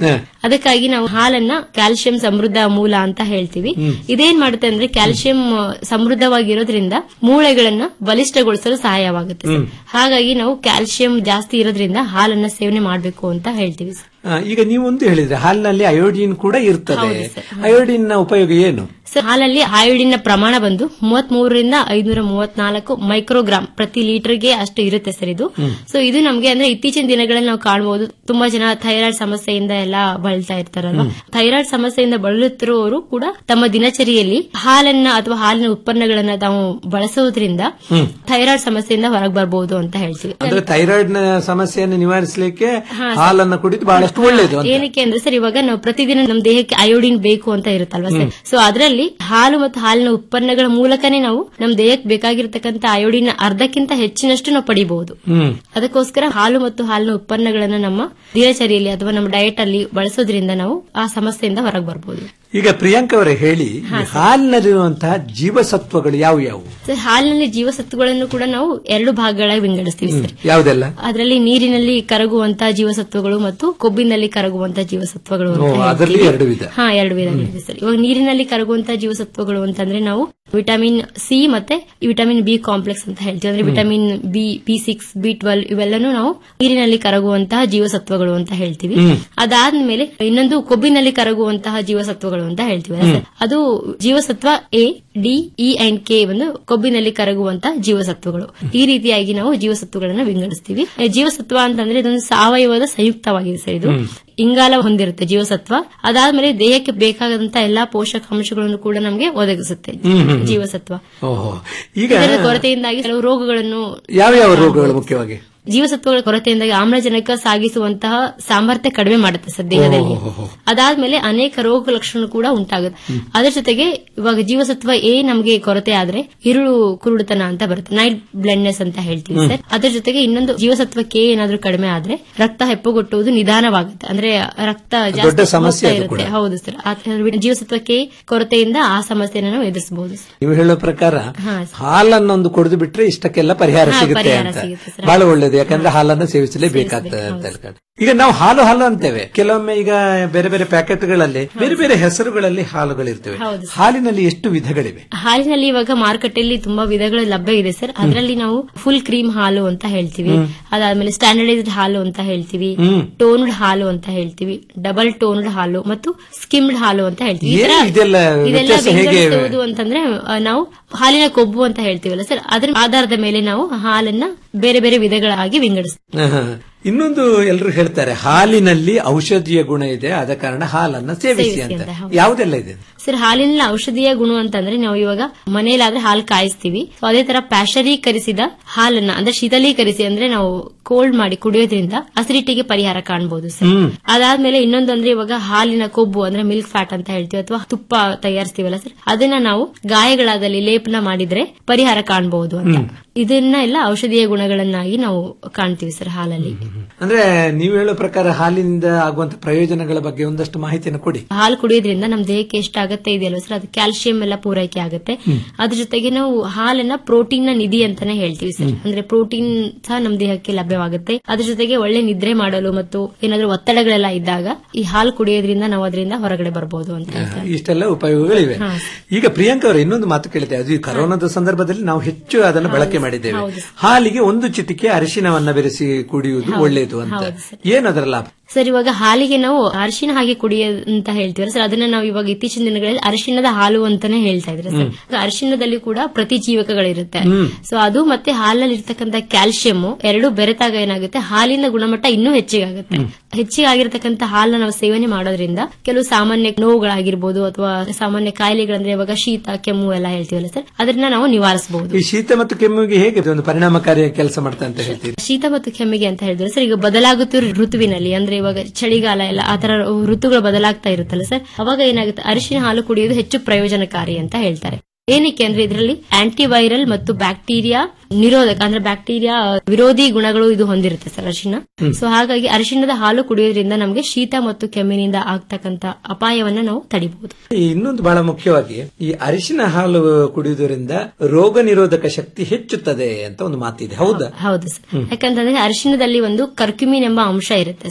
ಅದಕ್ಕಾಗಿ ನಾವು ಹಾಲನ್ನ ಕ್ಯಾಲ್ಸಿಯಂ ಸಮೃದ್ಧ ಮೂಲ ಅಂತ ಹೇಳ್ತೀವಿ ಇದೇನ್ ಮಾಡುತ್ತೆ ಅಂದ್ರೆ ಕ್ಯಾಲ್ಸಿಯಂ ಸಮೃದ್ಧವಾಗಿರೋದ್ರಿಂದ ಮೂಳೆಗಳನ್ನ ಬಲಿಷ್ಠಗೊಳಿಸಲು ಸಹಾಯವಾಗುತ್ತೆ ಸರ್. ಹಾಗಾಗಿ ನಾವು ಕ್ಯಾಲ್ಸಿಯಂ ಜಾಸ್ತಿ ಇರೋದ್ರಿಂದ ಹಾಲನ್ನ ಸೇವನೆ ಮಾಡಬೇಕು ಅಂತ ಹೇಳ್ತೀವಿ ಸರ್. ಆ, ಈಗ ನೀವು ಒಂದು ಹೇಳಿದ್ರೆ ಹಾಲಿನಲ್ಲಿ ಅಯೋಡಿನ್ ಕೂಡ ಇರ್ತದೆ ಅಯೋಡಿನ್ ನ ಉಪಯೋಗ ಏನು ಸರ್ ಹಾಲಲ್ಲಿ ಅಯೋಡಿನ್ ಪ್ರಮಾಣ ಬಂದು ಮೂವತ್ ಮೂರರಿಂದ ಐನೂರ ಮೂವತ್ನಾಲ್ಕು ಮೈಕ್ರೋಗ್ರಾಮ್ ಪ್ರತಿ ಲೀಟರ್ಗೆ ಅಷ್ಟು ಇರುತ್ತೆ ಸರ್ ಇದು ಹ್ಮ್. ಸೊ ಇದು ನಮ್ಗೆ ಅಂದ್ರೆ ಇತ್ತೀಚಿನ ದಿನಗಳಲ್ಲಿ ನಾವು ಕಾಣಬಹುದು ತುಂಬಾ ಜನ ಥೈರಾಯ್ಡ್ ಸಮಸ್ಯೆಯಿಂದ ಎಲ್ಲ ಬಳಲ್ತಾ ಇರ್ತಾರಲ್ವಾ ಥೈರಾಯ್ಡ್ ಸಮಸ್ಯೆಯಿಂದ ಬಳಲುತ್ತಿರುವವರು ಕೂಡ ತಮ್ಮ ದಿನಚರಿಯಲ್ಲಿ ಹಾಲನ್ನ ಅಥವಾ ಹಾಲಿನ ಉತ್ಪನ್ನಗಳನ್ನ ತಾವು ಬಳಸುವುದರಿಂದ ಹ್ಮ್. ಥೈರಾಯ್ಡ್ ಸಮಸ್ಯೆಯಿಂದ ಹೊರಗೆ ಬರಬಹುದು ಅಂತ ಹೇಳ್ತೀವಿ ಅಂದ್ರೆ ಥೈರಾಯ್ಡ್ ನ ಸಮಸ್ಯೆಯನ್ನು ನಿವಾರಿಸಲಿಕ್ಕೆ ಹಾ, ಸರ್. ಹಾಲನ್ನು ಕುಡಿದು ಬಹಳಷ್ಟು ಒಳ್ಳೇದು ಅಂತ ಏನಕ್ಕೆ ಅಂದ್ರೆ ಸರ್ ಇವಾಗ ನಾವು ಪ್ರತಿದಿನ ನಮ್ಮ ದೇಹಕ್ಕೆ ಅಯೋಡಿನ್ ಬೇಕು ಅಂತ ಇರುತ್ತಲ್ವಾ ಸರ್ ಸೊ ಅದರಲ್ಲಿ ಹಾಲು ಮತ್ತು ಹಾಲಿನ ಉತ್ಪನ್ನಗಳ ಮೂಲಕನೇ ನಾವು ನಮ್ಮ ದೇಹಕ್ಕೆ ಬೇಕಾಗಿರ್ತಕ್ಕಂಥ ಅಯೋಡಿನ್ ಅರ್ಧಕ್ಕಿಂತ ಹೆಚ್ಚಿನಷ್ಟು ನಾವು ಪಡಿಬಹುದು ಹ್ಮ್ ಅದಕ್ಕೋಸ್ಕರ ಹಾಲು ಮತ್ತು ಹಾಲಿನ ಉತ್ಪನ್ನಗಳನ್ನ ನಮ್ಮ ದಿನಚರಿಯಲ್ಲಿ ಅಥವಾ ನಮ್ಮ ಡಯಟ್ ಅಲ್ಲಿ ಬಳಸೋದ್ರಿಂದ ನಾವು ಆ ಸಮಸ್ಯೆಯಿಂದ ಹೊರಗೆ ಬರಬಹುದು ಈಗ ಪ್ರಿಯಾಂಕ ಅವರೇ ಹೇಳಿ ಈ ಹಾಲಿನಲ್ಲಿರುವಂತಹ ಜೀವಸತ್ವಗಳು ಯಾವ ಯಾವುವು ಸರ್ ಹಾಲಿನಲ್ಲಿ ಜೀವಸತ್ವಗಳನ್ನು ಕೂಡ ನಾವು ಎರಡು ಭಾಗಗಳಾಗಿ ವಿಂಗಡಿಸ್ತೀವಿ ಸರ್ ಯಾವುದೆಲ್ಲ ಅದರಲ್ಲಿ ನೀರಿನಲ್ಲಿ ಕರಗುವಂತಹ ಜೀವಸತ್ವಗಳು ಮತ್ತು ಕೊಬ್ಬಿನಲ್ಲಿ ಕರಗುವಂತಹ ಜೀವಸತ್ವಗಳು ಅಂತ ಓ, ಅದರಲ್ಲಿ ಹೇಳ್ತೀವಿ. ಎರಡು ವಿಧ. ಹಾ ಎರಡು ವಿಧಗಳಿದೆ ಸರ್ ಇವಾಗ ನೀರಿನಲ್ಲಿ ಕರಗುವಂತಹ ಜೀವಸತ್ವಗಳು ಅಂತಂದ್ರೆ ನಾವು ವಿಟಮಿನ್ ಸಿ ಮತ್ತೆ ವಿಟಮಿನ್ ಬಿ ಕಾಂಪ್ಲೆಕ್ಸ್ ಅಂತ ಹೇಳ್ತೀವಿ ಅಂದ್ರೆ ಹ್ಮ್. Vitamin B B six B twelve ಇವೆಲ್ಲನೂ ನಾವು ನೀರಿನಲ್ಲಿ ಕರಗುವಂತಹ ಜೀವಸತ್ವಗಳು ಅಂತ ಹೇಳ್ತೀವಿ ಹ್ಮ್. ಅದಾದ್ಮೇಲೆ ಇನ್ನೊಂದು ಕೊಬ್ಬಿನಲ್ಲಿ ಕರಗುವಂತಹ ಜೀವಸತ್ವಗಳು ಅಂತ ಹೇಳ್ತೀವಿ ಅಲ್ಲ ಸರ್? ಅದು ಜೀವಸತ್ವ A D E and K ಒಂದು ಕೊಬ್ಬಿನಲ್ಲಿ ಕರಗುವಂತಹ ಜೀವಸತ್ವಗಳು ಈ ರೀತಿಯಾಗಿ ನಾವು ಜೀವಸತ್ವಗಳನ್ನ ವಿಂಗಡಿಸ್ತೀವಿ ಎ, ಜೀವಸತ್ವ ಅಂತಂದ್ರೆ ಇದೊಂದು ಸಾವಯವದ ಸಂಯುಕ್ತವಾಗಿದೆ ಸರ್ ಇದು ಹ್ಮ್. ಇಂಗಾಲ ಹೊಂದಿರುತ್ತೆ ಜೀವಸತ್ವ ಅದಾದ್ಮೇಲೆ ದೇಹಕ್ಕೆ ಬೇಕಾದಂತ ಎಲ್ಲಾ ಪೋಷಕಾಂಶಗಳನ್ನು ಕೂಡ ನಮಗೆ ಒದಗಿಸುತ್ತೆ ಹ್ಮ್, ಹ್ಮ್, ಹ್ಮ್. ಜೀವಸತ್ವ ಓಹೋ ಈಗ ಇದರ ಕೊರತೆಯಿಂದಾಗಿ ಕೆಲವು ರೋಗಗಳನ್ನು ಯಾವ ಯಾವ ರೋಗಗಳು ಮುಖ್ಯವಾಗಿ ಜೀವಸತ್ವಗಳ ಕೊರತೆಯಿಂದಾಗಿ ಆಮ್ಲಜನಕ ಸಾಗಿಸುವಂತಹ ಸಾಮರ್ಥ್ಯ ಕಡಿಮೆ ಮಾಡುತ್ತೆ ಸರ್ ದೇಹದಲ್ಲಿ ಓಹೋ. ಅದಾದ್ಮೇಲೆ ಅನೇಕ ರೋಗ ಲಕ್ಷಣ ಕೂಡ ಉಂಟಾಗುತ್ತೆ ಅದರ ಜೊತೆಗೆ ಇವಾಗ ಜೀವಸತ್ವ ಎ ನಮಗೆ ಕೊರತೆ ಆದ್ರೆ ಇರುಳು ಕುರುಡುತನ ಅಂತ ಬರುತ್ತೆ ನೈಟ್ ಬ್ಲೆಂಡ್ನೆಸ್ ಅಂತ ಹೇಳ್ತೀವಿ ಹ್ಮ್. ಸರ್ ಅದ್ರ ಜೊತೆಗೆ ಇನ್ನೊಂದು ಜೀವಸತ್ವ ಕೆ ಏನಾದ್ರೂ ಕಡಿಮೆ ಆದ್ರೆ ರಕ್ತ ಹೆಪ್ಪುಗೊಟ್ಟುವುದು ನಿಧಾನವಾಗುತ್ತೆ ಅಂದ್ರೆ ರಕ್ತ ದೊಡ್ಡ ಜಾಸ್ತಿ ಸಮಸ್ಯೆ ಹೋಗ್ತಾ ಅದು ಇರುತ್ತೆ ಕೂಡ. ಹೌದು ಸರ್ ಆ ಜೀವಸತ್ವ ಕೆ ಕೊರತೆಯಿಂದ ಆ ಸಮಸ್ಯೆನ ನಾವು ಎದುರಿಸಬಹುದು ನೀವು ಹೇಳೋ ಪ್ರಕಾರ ಹಾ, ಹಾಲನ್ನೊಂದು ಕುಡಿದು ಬಿಟ್ರೆ ಇಷ್ಟಕ್ಕೆಲ್ಲ ಪರಿಹಾರ ಹಾ, ಸಿಗುತ್ತೆ ಪರಿಹಾರ ಅಂತ ಸಿಗುತ್ತೆ ಸರ್. ಬಹಳ ಒಳ್ಳೇದು ಯಾಕಂದ್ರೆ ಹಾಲನ್ನು ಸೇವಿಸಲೇಬೇಕಾಗ್ತದೆ ಅಂತ ಹೇಳ್ಕೊಂಡು ಈಗ ನಾವು ಹಾಲು ಹಾಲು ಅಂತೇವೆ ಕೆಲವೊಮ್ಮೆ ಈಗ ಬೇರೆ ಬೇರೆ ಪ್ಯಾಕೆಟ್ಗಳಲ್ಲಿ ಬೇರೆ ಬೇರೆ ಹೆಸರುಗಳಲ್ಲಿ ಹಾಲುಗಳಿರ್ತವೆ ಹೌದು ಹಾಲಿನಲ್ಲಿ ಎಷ್ಟು ವಿಧಗಳಿವೆ ಹಾಲಿನಲ್ಲಿ ಇವಾಗ ಮಾರುಕಟ್ಟೆಯಲ್ಲಿ ತುಂಬಾ ವಿಧಗಳು ಲಭ್ಯ ಇದೆ ಸರ್ ಅದರಲ್ಲಿ ನಾವು ಫುಲ್ ಕ್ರೀಮ್ ಹಾಲು ಅಂತ ಹೇಳ್ತೀವಿ ಹ್ಮ್. ಅದಾದ್ಮೇಲೆ ಸ್ಟ್ಯಾಂಡರ್ಡೈಸ್ಡ್ ಹಾಲು ಅಂತ ಹೇಳ್ತೀವಿ ಹ್ಮ್. ಟೋನ್ಡ್ ಹಾಲು ಅಂತ ಹೇಳ್ತೀವಿ ಡಬಲ್ ಟೋನ್ಡ್ ಹಾಲು ಮತ್ತು ಸ್ಕಿಮ್ಡ್ ಹಾಲು ಅಂತ ಹೇಳ್ತೀವಿ ಈ ತರ ಏನು ಇದೆಲ್ಲ ಇದೆಲ್ಲ ವ್ಯತ್ಯಾಸ ಹೇಗೆ ವಿಂಗಡಿಸುವುದು ಅಂತಂದ್ರೆ ಆ, ನಾವು ಹಾಲಿನ ಕೊಬ್ಬು ಅಂತ ಹೇಳ್ತೀವಲ್ಲ ಸರ್ ಅದರ ಆಧಾರದ ಮೇಲೆ ನಾವು ಹಾಲನ್ನ ಬೇರೆ ಬೇರೆ ವಿಧಗಳಾಗಿ ವಿಂಗಡಿಸ್ತೀವಿ ಆಹಾ. ಇನ್ನೊಂದು ಎಲ್ಲರೂ ಹೇಳ್ತಾರೆ ಹಾಲಿನಲ್ಲಿ ಔಷಧೀಯ ಗುಣ ಇದೆ ಆದ ಕಾರಣ ಹಾಲನ್ನ ಸೇವಿಸಿ ಸೇವಿಸಿ ಅಂತ ಅಂತ, ಹೌದು. ಯಾವುದೆಲ್ಲ ಇದೆ ಸರ್ ಹಾಲಿನ ಔಷಧೀಯ ಗುಣ ಅಂತಂದ್ರೆ ನಾವು ಇವಾಗ ಮನೆಯಲ್ಲಾದ್ರೆ ಹಾಲು ಕಾಯಿಸ್ತೀವಿ So, ಅದೇ ತರ ಪ್ಯಾಶರೀಕರಿಸಿದ ಹಾಲನ್ನ ಅಂದ್ರೆ ಶೀತಲೀಕರಿಸಿ ಅಂದ್ರೆ ನಾವು ಕೋಲ್ಡ್ ಮಾಡಿ ಕುಡಿಯೋದ್ರಿಂದ ಅಸಿಡಿಟಿಗೆ ಪರಿಹಾರ ಕಾಣಬಹುದು ಸರ್ ಹ್ಮ್. ಅದಾದ್ಮೇಲೆ ಇನ್ನೊಂದು ಅಂದ್ರೆ ಇವಾಗ ಹಾಲಿನ ಕೊಬ್ಬು ಅಂದ್ರೆ ಮಿಲ್ಕ್ ಫ್ಯಾಟ್ ಅಂತ ಹೇಳ್ತೀವಿ ಅಥವಾ ತುಪ್ಪ ತಯಾರಿಸ್ತೀವಲ್ಲ ಸರ್ ಅದನ್ನ ನಾವು ಗಾಯಗಳಾದಲ್ಲಿ ಲೇಪನ ಮಾಡಿದ್ರೆ ಪರಿಹಾರ ಕಾಣಬಹುದು ಅಂತ ಹ್ಮ್. ಇದನ್ನ ಎಲ್ಲ ಔಷಧೀಯ ಗುಣಗಳನ್ನಾಗಿ ನಾವು ಕಾಣ್ತೀವಿ ಸರ್ ಹಾಲಲ್ಲಿ ಅಂದ್ರೆ ನೀವು ಹೇಳೋ ಪ್ರಕಾರ ಹಾಲಿನಿಂದ ಆಗುವಂತ ಪ್ರಯೋಜನಗಳ ಬಗ್ಗೆ ಒಂದಷ್ಟು ಮಾಹಿತಿಯನ್ನು ಕೊಡಿ ಹಾಲು ಕುಡಿಯೋದ್ರಿಂದ ನಮ್ಮ ದೇಹಕ್ಕೆ ಎಷ್ಟು ಅಗತ್ಯ ಇದೆಯಲ್ಲ ಸರ್ ಅದು ಕ್ಯಾಲ್ಸಿಯಂ ಎಲ್ಲ ಪೂರೈಕೆ ಆಗುತ್ತೆ ಹ್ಮ್. ಅದ್ರ ಜೊತೆಗೆ ನಾವು ಹಾಲನ್ನ ಪ್ರೋಟೀನ್ ನ ನಿಧಿ ಅಂತಾನೆ ಹೇಳ್ತೀವಿ ಸರ್ ಅಂದ್ರೆ ಪ್ರೋಟೀನ್ ಸಹ ನಮ್ಮ ದೇಹಕ್ಕೆ ಲಭ್ಯವಾಗುತ್ತೆ ಅದ್ರ ಜೊತೆಗೆ ಒಳ್ಳೆ ನಿದ್ರೆ ಮಾಡಲು ಮತ್ತು ಏನಾದ್ರೂ ಒತ್ತಡಗಳೆಲ್ಲ ಇದ್ದಾಗ ಈ ಹಾಲು ಕುಡಿಯೋದ್ರಿಂದ ನಾವು ಅದರಿಂದ ಹೊರಗಡೆ ಬರಬಹುದು ಅಂತ ಹೇಳ್ತಾರೆ. ಇಷ್ಟೆಲ್ಲ ಉಪಯೋಗಗಳಿವೆ ಹಾ. ಈಗ ಪ್ರಿಯಾಂಕ ಅವರು ಇನ್ನೊಂದು ಮಾತು ಕೇಳಿದೆ ಅದು ಈ ಕರೋನಾದ ಸಂದರ್ಭದಲ್ಲಿ ನಾವು ಹೆಚ್ಚು ಅದನ್ನು ಬಳಕೆ ಮಾಡಿದ್ದೇವೆ ಹೌದು. ಹಾಲಿಗೆ ಒಂದು ಚಿಟಿಕೆ ಅರಿಶಿನವನ್ನ ಬೆರೆಸಿ ಕುಡಿಯುವುದು ಹೌದು. ಒಳ್ಳೆಯದು ಅಂತ ಹೌದು ಸರ್. ಏನು ಅದರ ಲಾಭ ಸರ್ ಇವಾಗ ಹಾಲಿಗೆ ನಾವು ಅರಿಶಿನ ಹಾಗೆ ಕುಡಿಯ ಅಂತ ಹೇಳ್ತೀವಲ್ಲ ಸರ್ ಅದನ್ನ ನಾವು ಇವಾಗ ಇತ್ತೀಚಿನ ದಿನಗಳಲ್ಲಿ ಅರಿಶಿಣದ ಹಾಲು ಅಂತಾನೆ ಹೇಳ್ತಾ ಇದ್ರೆ ಸರ್ ಅರಿಶಿಣದಲ್ಲಿ ಕೂಡ ಪ್ರತಿಜೀವಕಗಳಿರುತ್ತೆ ಹ್ಮ್. ಸೊ ಅದು ಮತ್ತೆ ಹಾಲಲ್ಲಿ ಇರ್ತಕ್ಕಂಥ ಕ್ಯಾಲ್ಸಿಯಂ ಎರಡು ಬೆರೆತಾಗ ಏನಾಗುತ್ತೆ ಹಾಲಿನ ಗುಣಮಟ್ಟ ಇನ್ನೂ ಹೆಚ್ಚಿಗೆ ಆಗುತ್ತೆ ಹೆಚ್ಚಿಗೆ ಆಗಿರ್ತಕ್ಕಂಥ ಹಾಲನ್ನ ನಾವು ಸೇವನೆ ಮಾಡೋದ್ರಿಂದ ಕೆಲವು ಸಾಮಾನ್ಯ ನೋವುಗಳಾಗಿರ್ಬೋದು ಅಥವಾ ಸಾಮಾನ್ಯ ಕಾಯಿಲೆಗಳಂದ್ರೆ ಇವಾಗ ಶೀತ ಕೆಮ್ಮು ಎಲ್ಲ ಹೇಳ್ತೀವಲ್ಲ ಸರ್ ಅದನ್ನ ನಾವು ನಿವಾರಿಸಬಹುದು ಈ ಶೀತ ಮತ್ತು ಕೆಮ್ಮಿಗೆ ಹೇಗೆ ಒಂದು ಪರಿಣಾಮಕಾರಿ ಕೆಲಸ ಮಾಡ್ತಾ ಅಂತ ಹೇಳ್ತೀರಿ ಶೀತ ಮತ್ತು ಕೆಮ್ಮಿಗೆ ಅಂತ ಹೇಳಿದ್ರೆ ಸರ್ ಈಗ ಬದಲಾಗುತ್ತಿರೋ ಋತುವಿನಲ್ಲಿ ಅಂದ್ರೆ ಇವಾಗ ಚಳಿಗಾಲ ಎಲ್ಲ ಆತರ ಋತುಗಳು ಬದಲಾಗ್ತಾ ಇರುತ್ತಲ್ಲ ಸರ್ ಅವಾಗ ಏನಾಗುತ್ತೆ ಅರಿಶಿನ ಹಾಲು ಕುಡಿಯೋದು ಹೆಚ್ಚು ಪ್ರಯೋಜನಕಾರಿ ಅಂತ ಹೇಳ್ತಾರೆ ಏನಕ್ಕೆ ಅಂದ್ರೆ ಇದರಲ್ಲಿ ಆಂಟಿವೈರಲ್ ಮತ್ತು ಬ್ಯಾಕ್ಟೀರಿಯಾ ನಿರೋಧಕ ಅಂದ್ರೆ ಬ್ಯಾಕ್ಟೀರಿಯಾ ವಿರೋಧಿ ಗುಣಗಳು ಇದು ಹೊಂದಿರುತ್ತೆ ಸರ್ ಅರಿಶಿನ ಹ್ಮ್. ಸೊ ಹಾಗಾಗಿ ಅರಿಶಿಣದ ಹಾಲು ಕುಡಿಯೋದ್ರಿಂದ ನಮಗೆ ಶೀತ ಮತ್ತು ಕೆಮ್ಮಿನಿಂದ ಆಗ್ತಕ್ಕಂತ ಅಪಾಯವನ್ನ ನಾವು ತಡಿಬಹುದು ಈ ಇನ್ನೊಂದು ಬಹಳ ಮುಖ್ಯವಾಗಿ ಈ ಅರಿಶಿನ ಹಾಲು ಕುಡಿಯುವುದರಿಂದ ರೋಗ ನಿರೋಧಕ ಶಕ್ತಿ ಹೆಚ್ಚುತ್ತದೆ ಅಂತ ಒಂದು ಮಾತಿದೆ ಹೌದಾ ಹೌದು ಸರ್ ಹ್ಮ್. ಯಾಕಂತಂದ್ರೆ ಅರಿಶಿಣದಲ್ಲಿ ಒಂದು ಕರ್ಕ್ಯುಮಿನ್ ಎಂಬ ಅಂಶ ಇರುತ್ತೆ ಸರ್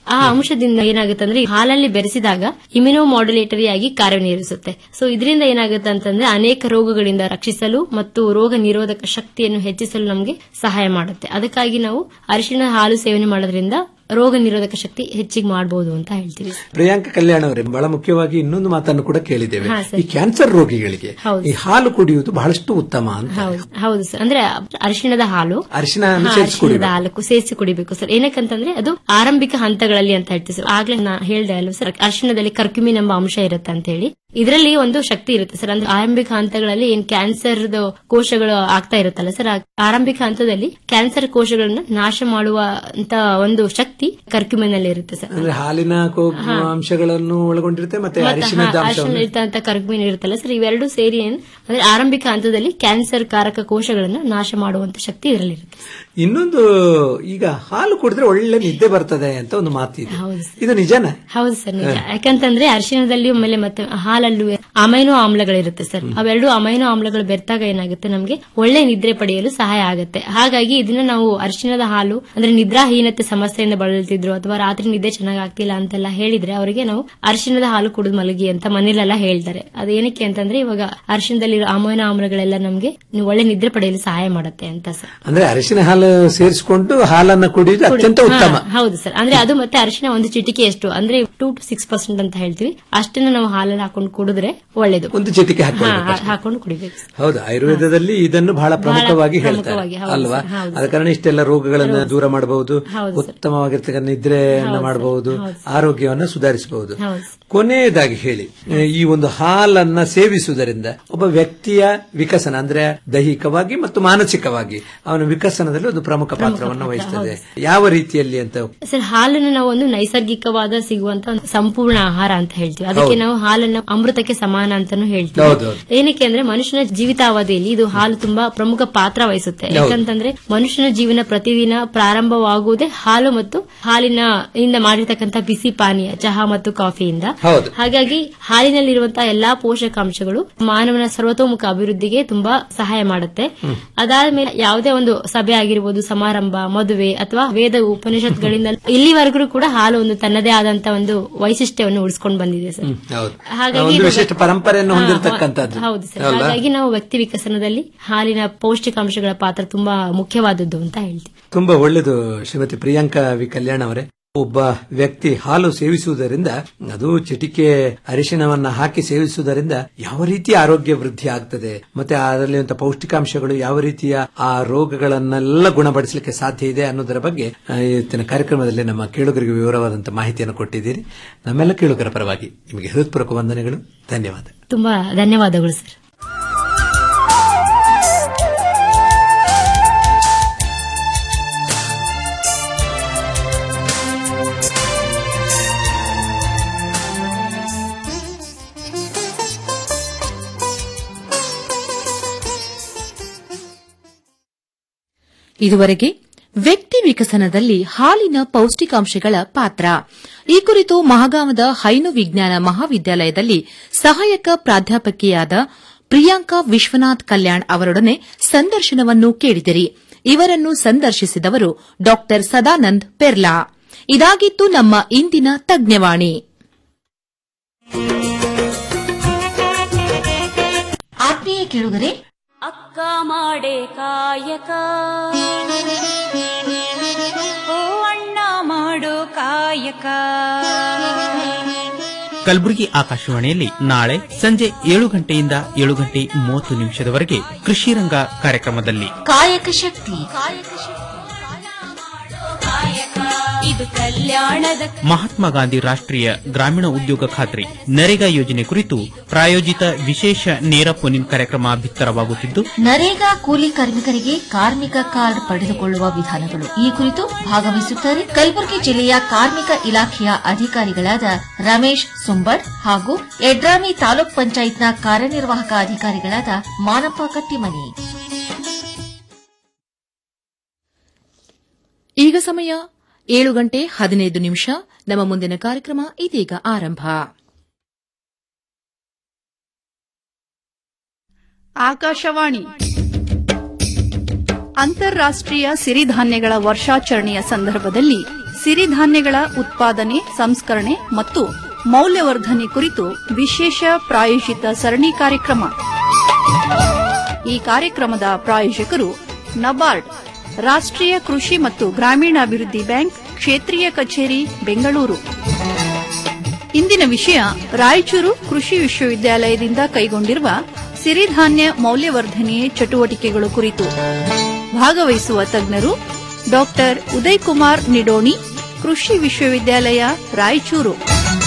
ಆ ಅಂಶದಿಂದ ಏನಾಗುತ್ತೆ ಅಂದ್ರೆ ಈ ಹಾಲಲ್ಲಿ ಬೆರೆಸಿದಾಗ ಇಮ್ಯುನೋ ಮಾಡ್ಯುಲೇಟರಿ ಆಗಿ ಕಾರ್ಯನಿರ್ವಹಿಸುತ್ತೆ ಸೊ ಇದರಿಂದ ಏನಾಗುತ್ತೆ ಅಂತಂದ್ರೆ ಅನೇಕ ರೋಗಗಳಿಂದ ರಕ್ಷಿಸಲು ಮತ್ತು ರೋಗ ನಿರೋಧಕ ಶಕ್ತಿಯನ್ನು ಹೆಚ್ಚಿಸಲು ನಮಗೆ ಸಹಾಯ ಮಾಡುತ್ತೆ ಅದಕ್ಕಾಗಿ ನಾವು ಅರಿಶಿಣ ಹಾಲು ಸೇವನೆ ಮಾಡೋದ್ರಿಂದ ರೋಗ ನಿರೋಧಕ ಶಕ್ತಿ ಹೆಚ್ಚಿಗೆ ಮಾಡಬಹುದು ಅಂತ ಹೇಳ್ತೀವಿ ಪ್ರಿಯಾಂಕ ಕಲ್ಯಾಣ ಅವರೇ ಬಹಳ ಮುಖ್ಯವಾಗಿ ಇನ್ನೊಂದು ಮಾತನ್ನು ಕೂಡ ಕೇಳಿದ್ದೇವೆ ಹಾ, ಸರ್. ಈ ಕ್ಯಾನ್ಸರ್ ರೋಗಿಗಳಿಗೆ ಹೌದು. ಈ ಹಾಲು ಕುಡಿಯುವುದು ಬಹಳಷ್ಟು ಉತ್ತಮ ಅಂತ ಹೌದು ಹೌದು ಸರ್ ಅಂದ್ರೆ ಅರಿಶಿಣದ ಹಾಲು ಅರಿಶಿನ ಹಾ, ಸೇರಿಸಿ ಅರಿಶಿಣದ ಕುಡಿಬೇಕು ಹಾಲು ಸೇರಿಸಿ ಕುಡಿಬೇಕು ಸರ್ ಏನಕ್ಕಂತಂದ್ರೆ ಅದು ಆರಂಭಿಕ ಹಂತಗಳಲ್ಲಿ ಅಂತ ಹೇಳ್ತೀವಿ ಸರ್ ಆಗ್ಲೇ ನಾ ಹೇಳ್ದೆ ಅಲ್ವಾ ಸರ್ ಅರಿಶಿಣದಲ್ಲಿ ಕರ್ಕ್ಯುಮಿನ್ ಎಂಬ ಅಂಶ ಇರುತ್ತೆ ಅಂತ ಹೇಳಿ ಇದರಲ್ಲಿ ಒಂದು ಶಕ್ತಿ ಇರುತ್ತೆ ಸರ್ ಅಂದ್ರೆ ಆರಂಭಿಕ ಹಂತಗಳಲ್ಲಿ ಏನ್ ಕ್ಯಾನ್ಸರ್ ಕೋಶಗಳು ಆಗ್ತಾ ಇರುತ್ತಲ್ಲ ಸರ್ ಆ ಆರಂಭಿಕ ಹಂತದಲ್ಲಿ ಕ್ಯಾನ್ಸರ್ ಕೋಶಗಳನ್ನ ನಾಶ ಮಾಡುವ ಅಂತ ಒಂದು ಶಕ್ತಿ ಕರ್ಕ್ಯುಮಿನ್ ಅಲ್ಲಿ ಇರುತ್ತೆ ಸರ್ ಅಂದ್ರೆ ಹಾಲಿನ ಕೊಬ್ಬು ಹಾ. ಅಂಶಗಳನ್ನು ಒಳಗೊಂಡಿರುತ್ತೆ ಮತ್ತೆ ಮತ್ತೆ ಅರಿಶಿಣದ ಹಾ, ಅರಿಶಿಣ ಅಂಶವನ್ನು ಇರ್ತಂತ ಕರ್ಕ್ಯುಮಿನ್ ಇರುತ್ತಲ್ಲ ಸರ್ ಇವೆರಡು ಸೇರಿ ಏನ್ ಅಂದ್ರೆ ಆರಂಭಿಕ ಹಂತದಲ್ಲಿ ಕ್ಯಾನ್ಸರ್ ಕಾರಕ ಕೋಶಗಳನ್ನ ನಾಶ ಮಾಡುವಂತ ಶಕ್ತಿ ಇದರಲ್ಲಿ ಇರುತ್ತೆ ಇನ್ನೊಂದು ಈಗ ಹಾಲು ಕುಡಿದ್ರೆ ಒಳ್ಳೆ ನಿದ್ದೆ ಬರ್ತದೆ ಅಂತ ಒಂದು ಮಾತಿದೆ ಇದು ನಿಜನಾ ಹೌದು ಸರ್ ನಿಜ ಯಾಕಂತಂದ್ರೆ ಅರಿಶಿಣದಲ್ಲಿ ಆಮೇಲೆ ಮತ್ತೆ ಹಾಲಲ್ಲೂ ಅಮೈನೋ ಆಮ್ಲಗಳಿರುತ್ತೆ ಸರ್ ಅವೆರಡು ಅಮೈನೋ ಆಮ್ಲಗಳು ಬೆರ್ತಾಗ ಏನಾಗುತ್ತೆ ನಮಗೆ ಒಳ್ಳೆ ನಿದ್ರೆ ಪಡೆಯಲು ಸಹಾಯ ಆಗುತ್ತೆ ಹಾಗಾಗಿ ಇದನ್ನ ನಾವು ಅರಿಶಿಣದ ಹಾಲು ಅಂದ್ರೆ ನಿದ್ರಾಹೀನತೆ ಸಮಸ್ಯೆಯಿಂದ ಬಳಲ್ತಿದ್ರು ಅಥವಾ ರಾತ್ರಿ ನಿದ್ದೆ ಚೆನ್ನಾಗಿ ಆಗ್ತಿಲ್ಲ ಅಂತೆಲ್ಲ ಹೇಳಿದ್ರೆ ಅವರಿಗೆ ನಾವು ಅರಿಶಿಣದ ಹಾಲು ಕುಡಿದು ಮಲಗಿ ಅಂತ ಮನೇಲೆಲ್ಲ ಹೇಳ್ತಾರೆ ಅದೇನಕ್ಕೆ ಅಂತಂದ್ರೆ ಇವಾಗ ಅರಿಶಿಣದಲ್ಲಿರೋ ಅಮೈನೋ ಆಮ್ಲಗಳೆಲ್ಲ ನಮಗೆ ಒಳ್ಳೆ ನಿದ್ರೆ ಪಡೆಯಲು ಸಹಾಯ ಮಾಡುತ್ತೆ ಅಂತ ಸರ್ ಅಂದ್ರೆ ಅರಿಶಿನ ಹಾಲು ಸೇರಿಸಿಕೊಂಡು ಹಾಲನ್ನ ಕುಡಿಯುವುದು ಅತ್ಯಂತ ಉತ್ತಮ ಹಾ, ಹೌದು ಸರ್ ಅಂದ್ರೆ ಅದು ಮತ್ತೆ ಅರಿಶಿನ ಒಂದು ಚಿಟಿಕೆ ಎಷ್ಟು ಅಂದ್ರೆ ಟೂ ಟು ಸಿಕ್ಸ್ ಪರ್ಸೆಂಟ್ ಅಂತ ಹೇಳ್ತೀವಿ ಅಷ್ಟನ್ನ ನಾವು ಹಾಲಲ್ಲಿ ಹಾಕೊಂಡು ಕುಡಿದ್ರೆ ಒಳ್ಳೇದು ಒಂದು ಚಿಟಿಕೆ ಹಾ, ಹಾಕೊಳ್ಳಬೇಕು ಹಾ, ಹಾಕೊಂಡು ಕುಡಿಬೇಕು ಸರ್. ಹೌದು ಆಯುರ್ವೇದದಲ್ಲಿ ಇದನ್ನು ಬಹಳ ಪ್ರಮುಖವಾಗಿ ಹೇಳ್ತಾರೆ ಪ್ರಮುಖವಾಗಿ, ಹೌದು ಅಲ್ವಾ ಸರ್, ಹೌದು ಆದ ಕಾರಣ ಇಷ್ಟೆಲ್ಲ ರೋಗಗಳನ್ನು ದೂರ ಮಾಡಬಹುದು ಹೌದು ಸರ್. ಉತ್ತಮವಾಗಿರ್ತಕ್ಕಂಥ ನಿದ್ರೆಯನ್ನ ಮಾಡಬಹುದು ಆರೋಗ್ಯವನ್ನು ಸುಧಾರಿಸಬಹುದು ಹೌದು ಕೊನೆಯದಾಗಿ ಹೇಳಿ ಈ ಒಂದು ಹಾಲನ್ನ ಸೇವಿಸುವುದರಿಂದ ಒಬ್ಬ ವ್ಯಕ್ತಿಯ ವಿಕಸನ ಅಂದ್ರೆ ದೈಹಿಕವಾಗಿ ಮತ್ತು ಮಾನಸಿಕವಾಗಿ ಅವನ ವಿಕಸನದಲ್ಲಿ ಒಂದು ಪ್ರಮುಖ ಪಾತ್ರವನ್ನು ವಹಿಸ್ತದೆ ಯಾವ ರೀತಿಯಲ್ಲಿ ಅಂತ ಸರ್ ಹಾಲನ್ನು ನಾವು ಒಂದು ನೈಸರ್ಗಿಕವಾದ ಸಿಗುವಂತ ಒಂದು ಸಂಪೂರ್ಣ ಆಹಾರ ಅಂತ ಹೇಳ್ತೀವಿ ಅದಕ್ಕೆ ಹೌದು. ನಾವು ಹಾಲನ್ನು ಅಮೃತಕ್ಕೆ ಸಮಾನ ಅಂತಾನು ಹೇಳ್ತೀವಿ ಹೌದು, ಹೌದು. ಏನಕ್ಕೆ ಅಂದ್ರೆ ಮನುಷ್ಯನ ಜೀವಿತಾವಧಿಯಲ್ಲಿ ಇದು ಹಾಲು ತುಂಬಾ ಪ್ರಮುಖ ಪಾತ್ರ ವಹಿಸುತ್ತೆ ಹೌದು. ಯಾಕಂತಂದ್ರೆ ಮನುಷ್ಯನ ಜೀವನ ಪ್ರತಿದಿನ ಪ್ರಾರಂಭವಾಗುವುದೇ ಹಾಲು ಮತ್ತು ಹಾಲಿನ ಇಂದ ಮಾಡಿರ್ತಕ್ಕಂಥ ಬಿಸಿ ಪಾನೀಯ ಚಹಾ ಮತ್ತು ಕಾಫಿಯಿಂದ ಹೌದು. ಹಾಗಾಗಿ ಹಾಲಿನಲ್ಲಿರುವಂತಹ ಎಲ್ಲಾ ಪೋಷಕಾಂಶಗಳು ಮಾನವನ ಸರ್ವತೋಮುಖ ಅಭಿವೃದ್ಧಿಗೆ ತುಂಬಾ ಸಹಾಯ ಮಾಡುತ್ತೆ ಅದಾದ್ಮೇಲೆ ಯಾವುದೇ ಒಂದು ಸಭೆ ಆಗಿರ್ಬೋದು ಸಮಾರಂಭ ಮದುವೆ ಅಥವಾ ವೇದ ಉಪನಿಷತ್ಗಳಿಂದ ಇಲ್ಲಿವರೆಗೂ ಕೂಡ ಹಾಲು ಒಂದು ತನ್ನದೇ ಆದಂತ ಒಂದು ವೈಶಿಷ್ಟ್ಯವನ್ನು ಉಳಿಸ್ಕೊಂಡು ಬಂದಿದೆ ಸರ್ ಹೌದು ಹಾಗಾಗಿ ಒಂದು ಇದು- ವಿಶಿಷ್ಟ ಪರಂಪರೆಯನ್ನು ಹಾ, ಹೊಂದಿರತಕ್ಕಂಥದ್ದು ಹೌದು ಸರ್ ಅಲ್ವಾ? ಹಾಗಾಗಿ ನಾವು ವ್ಯಕ್ತಿ ವಿಕಸನದಲ್ಲಿ ಹಾಲಿನ ಪೌಷ್ಟಿಕಾಂಶಗಳ ಪಾತ್ರ ತುಂಬಾ ಮುಖ್ಯವಾದದ್ದು ಅಂತ ಹೇಳ್ತೀವಿ ತುಂಬಾ ಒಳ್ಳೆಯದು ಶ್ರೀಮತಿ ಪ್ರಿಯಾಂಕಾ ವಿ ಕಲ್ಯಾಣ್ ಅವರೇ ಒಬ್ಬ ವ್ಯಕ್ತಿ ಹಾಲು ಸೇವಿಸುವುದರಿಂದ ಅದು ಚಿಟಿಕೆ ಅರಿಶಿಣವನ್ನ ಹಾಕಿ ಸೇವಿಸುವುದರಿಂದ ಯಾವ ರೀತಿ ಆರೋಗ್ಯ ವೃದ್ಧಿ ಆಗ್ತದೆ ಮತ್ತೆ ಅದರಲ್ಲಿರುವಂತಹ ಪೌಷ್ಟಿಕಾಂಶಗಳು ಯಾವ ರೀತಿಯ ಆ ರೋಗಗಳನ್ನೆಲ್ಲ ಗುಣಪಡಿಸಲಿಕ್ಕೆ ಸಾಧ್ಯ ಇದೆ ಅನ್ನೋದರ ಬಗ್ಗೆ ಆ, ಇವತ್ತಿನ ಕಾರ್ಯಕ್ರಮದಲ್ಲಿ ನಮ್ಮ ಕೇಳುಗರಿಗೆ ವಿವರವಾದಂತಹ ಮಾಹಿತಿಯನ್ನು ಕೊಟ್ಟಿದ್ದೀರಿ ನಮ್ಮೆಲ್ಲ ಕೇಳುಗರ ಪರವಾಗಿ ನಿಮಗೆ ಹೃತ್ಪೂರ್ವಕ ವಂದನೆಗಳು ಧನ್ಯವಾದ ತುಂಬಾ ಧನ್ಯವಾದಗಳು ಸರ್ ಇದುವರೆಗೆ ವ್ಯಕ್ತಿ ವಿಕಸನದಲ್ಲಿ ಹಾಲಿನ ಪೌಷ್ಟಿಕಾಂಶಗಳ ಪಾತ್ರ ಈ ಕುರಿತು ಮಹಗಾಮದ ಹೈನು ವಿಜ್ಞಾನ ಮಹಾವಿದ್ಯಾಲಯದಲ್ಲಿ ಸಹಾಯಕ ಪ್ರಾಧ್ಯಾಪಕಿಯಾದ ಪ್ರಿಯಾಂಕಾ ವಿಶ್ವನಾಥ್ ಕಲ್ಯಾಣ್ ಅವರೊಡನೆ ಸಂದರ್ಶನವನ್ನು ಕೇಳಿದಿರಿ ಇವರನ್ನು ಸಂದರ್ಶಿಸಿದವರು ಡಾ ಸದಾನಂದ್ ಪೆರ್ಲಾ ಇದಾಗಿತ್ತು ನಮ್ಮ ಇಂದಿನ ತಜ್ಞವಾಣಿ ಆತ್ಮೀಯ ಕೇಳುಗರೆ ಅಕ್ಕ ಮಾಡೆ ಕಾಯಕ ಓ ಅಣ್ಣ ಮಾಡೋ ಕಾಯಕ ಕಲಬುರಗಿ ಆಕಾಶವಾಣಿಯಲ್ಲಿ ನಾಳೆ ಸಂಜೆ ಏಳು ಗಂಟೆಯಿಂದ ಏಳು ಗಂಟೆ ಮೂವತ್ತು ನಿಮಿಷದವರೆಗೆ ಕೃಷಿ ರಂಗ ಕಾರ್ಯಕ್ರಮದಲ್ಲಿ ಕಾಯಕ ಶಕ್ತಿ ಇದು ಕಲ್ಯಾಣದ ಮಹಾತ್ಮ ಗಾಂಧಿ ರಾಷ್ಟ್ರೀಯ ಗ್ರಾಮೀಣ ಉದ್ಯೋಗ ಖಾತ್ರಿ ನರೇಗಾ ಯೋಜನೆ ಕುರಿತು ಪ್ರಾಯೋಜಿತ ವಿಶೇಷ ನೇರ ಫೋನಿನ್ ಕಾರ್ಯಕ್ರಮ ಬಿತ್ತರವಾಗುತ್ತಿದ್ದು ನರೇಗಾ ಕೂಲಿ ಕಾರ್ಮಿಕರಿಗೆ ಕಾರ್ಮಿಕ ಕಾರ್ಡ್ ಪಡೆದುಕೊಳ್ಳುವ ವಿಧಾನಗಳು ಈ ಕುರಿತು ಭಾಗವಹಿಸುತ್ತಾರೆ ಕಲಬುರಗಿ ಜಿಲ್ಲೆಯ ಕಾರ್ಮಿಕ ಇಲಾಖೆಯ ಅಧಿಕಾರಿಗಳಾದ ರಮೇಶ್ ಸುಂಬಡ್ ಹಾಗೂ ಯಡ್ರಾಮಿ ತಾಲೂಕ್ ಪಂಚಾಯತ್ನ ಕಾರ್ಯನಿರ್ವಾಹಕ ಅಧಿಕಾರಿಗಳಾದ ಮಾನಪ್ಪ ಕಟ್ಟಿಮನಿ ಈಗ ಸಮಯ ಏಳು ಗಂಟೆ ಹದಿನೈದು ನಿಮಿಷ ನಮ್ಮ ಮುಂದಿನ ಕಾರ್ಯಕ್ರಮ ಇದೀಗ ಆರಂಭ ಆಕಾಶವಾಣಿ ಅಂತಾರಾಷ್ಟ್ರೀಯ ಸಿರಿಧಾನ್ಯಗಳ ವರ್ಷಾಚರಣೆಯ ಸಂದರ್ಭದಲ್ಲಿ ಸಿರಿಧಾನ್ಯಗಳ ಉತ್ಪಾದನೆ ಸಂಸ್ಕರಣೆ ಮತ್ತು ಮೌಲ್ಯವರ್ಧನೆ ಕುರಿತು ವಿಶೇಷ ಪ್ರಾಯೋಜಿತ ಸರಣಿ ಕಾರ್ಯಕ್ರಮ ಈ ಕಾರ್ಯಕ್ರಮದ ಪ್ರಾಯೋಜಕರು ನಬಾರ್ಡ್ ರಾಷ್ಟ್ರೀಯ ಕೃಷಿ ಮತ್ತು ಗ್ರಾಮೀಣಾಭಿವೃದ್ಧಿ ಬ್ಯಾಂಕ್ ಕ್ಷೇತ್ರೀಯ ಕಚೇರಿ ಬೆಂಗಳೂರು ಇಂದಿನ ವಿಷಯ ರಾಯಚೂರು ಕೃಷಿ ವಿಶ್ವವಿದ್ಯಾಲಯದಿಂದ ಕೈಗೊಂಡಿರುವ ಸಿರಿಧಾನ್ಯ ಮೌಲ್ಯವರ್ಧನೆ ಚಟುವಟಿಕೆಗಳು ಕುರಿತು ಭಾಗವಹಿಸುವ ತಜ್ಞರು ಡಾಕ್ಟರ್ ಉದಯ್ ಕುಮಾರ್ ನಿಡೋಣಿ ಕೃಷಿ ವಿಶ್ವವಿದ್ಯಾಲಯ ರಾಯಚೂರು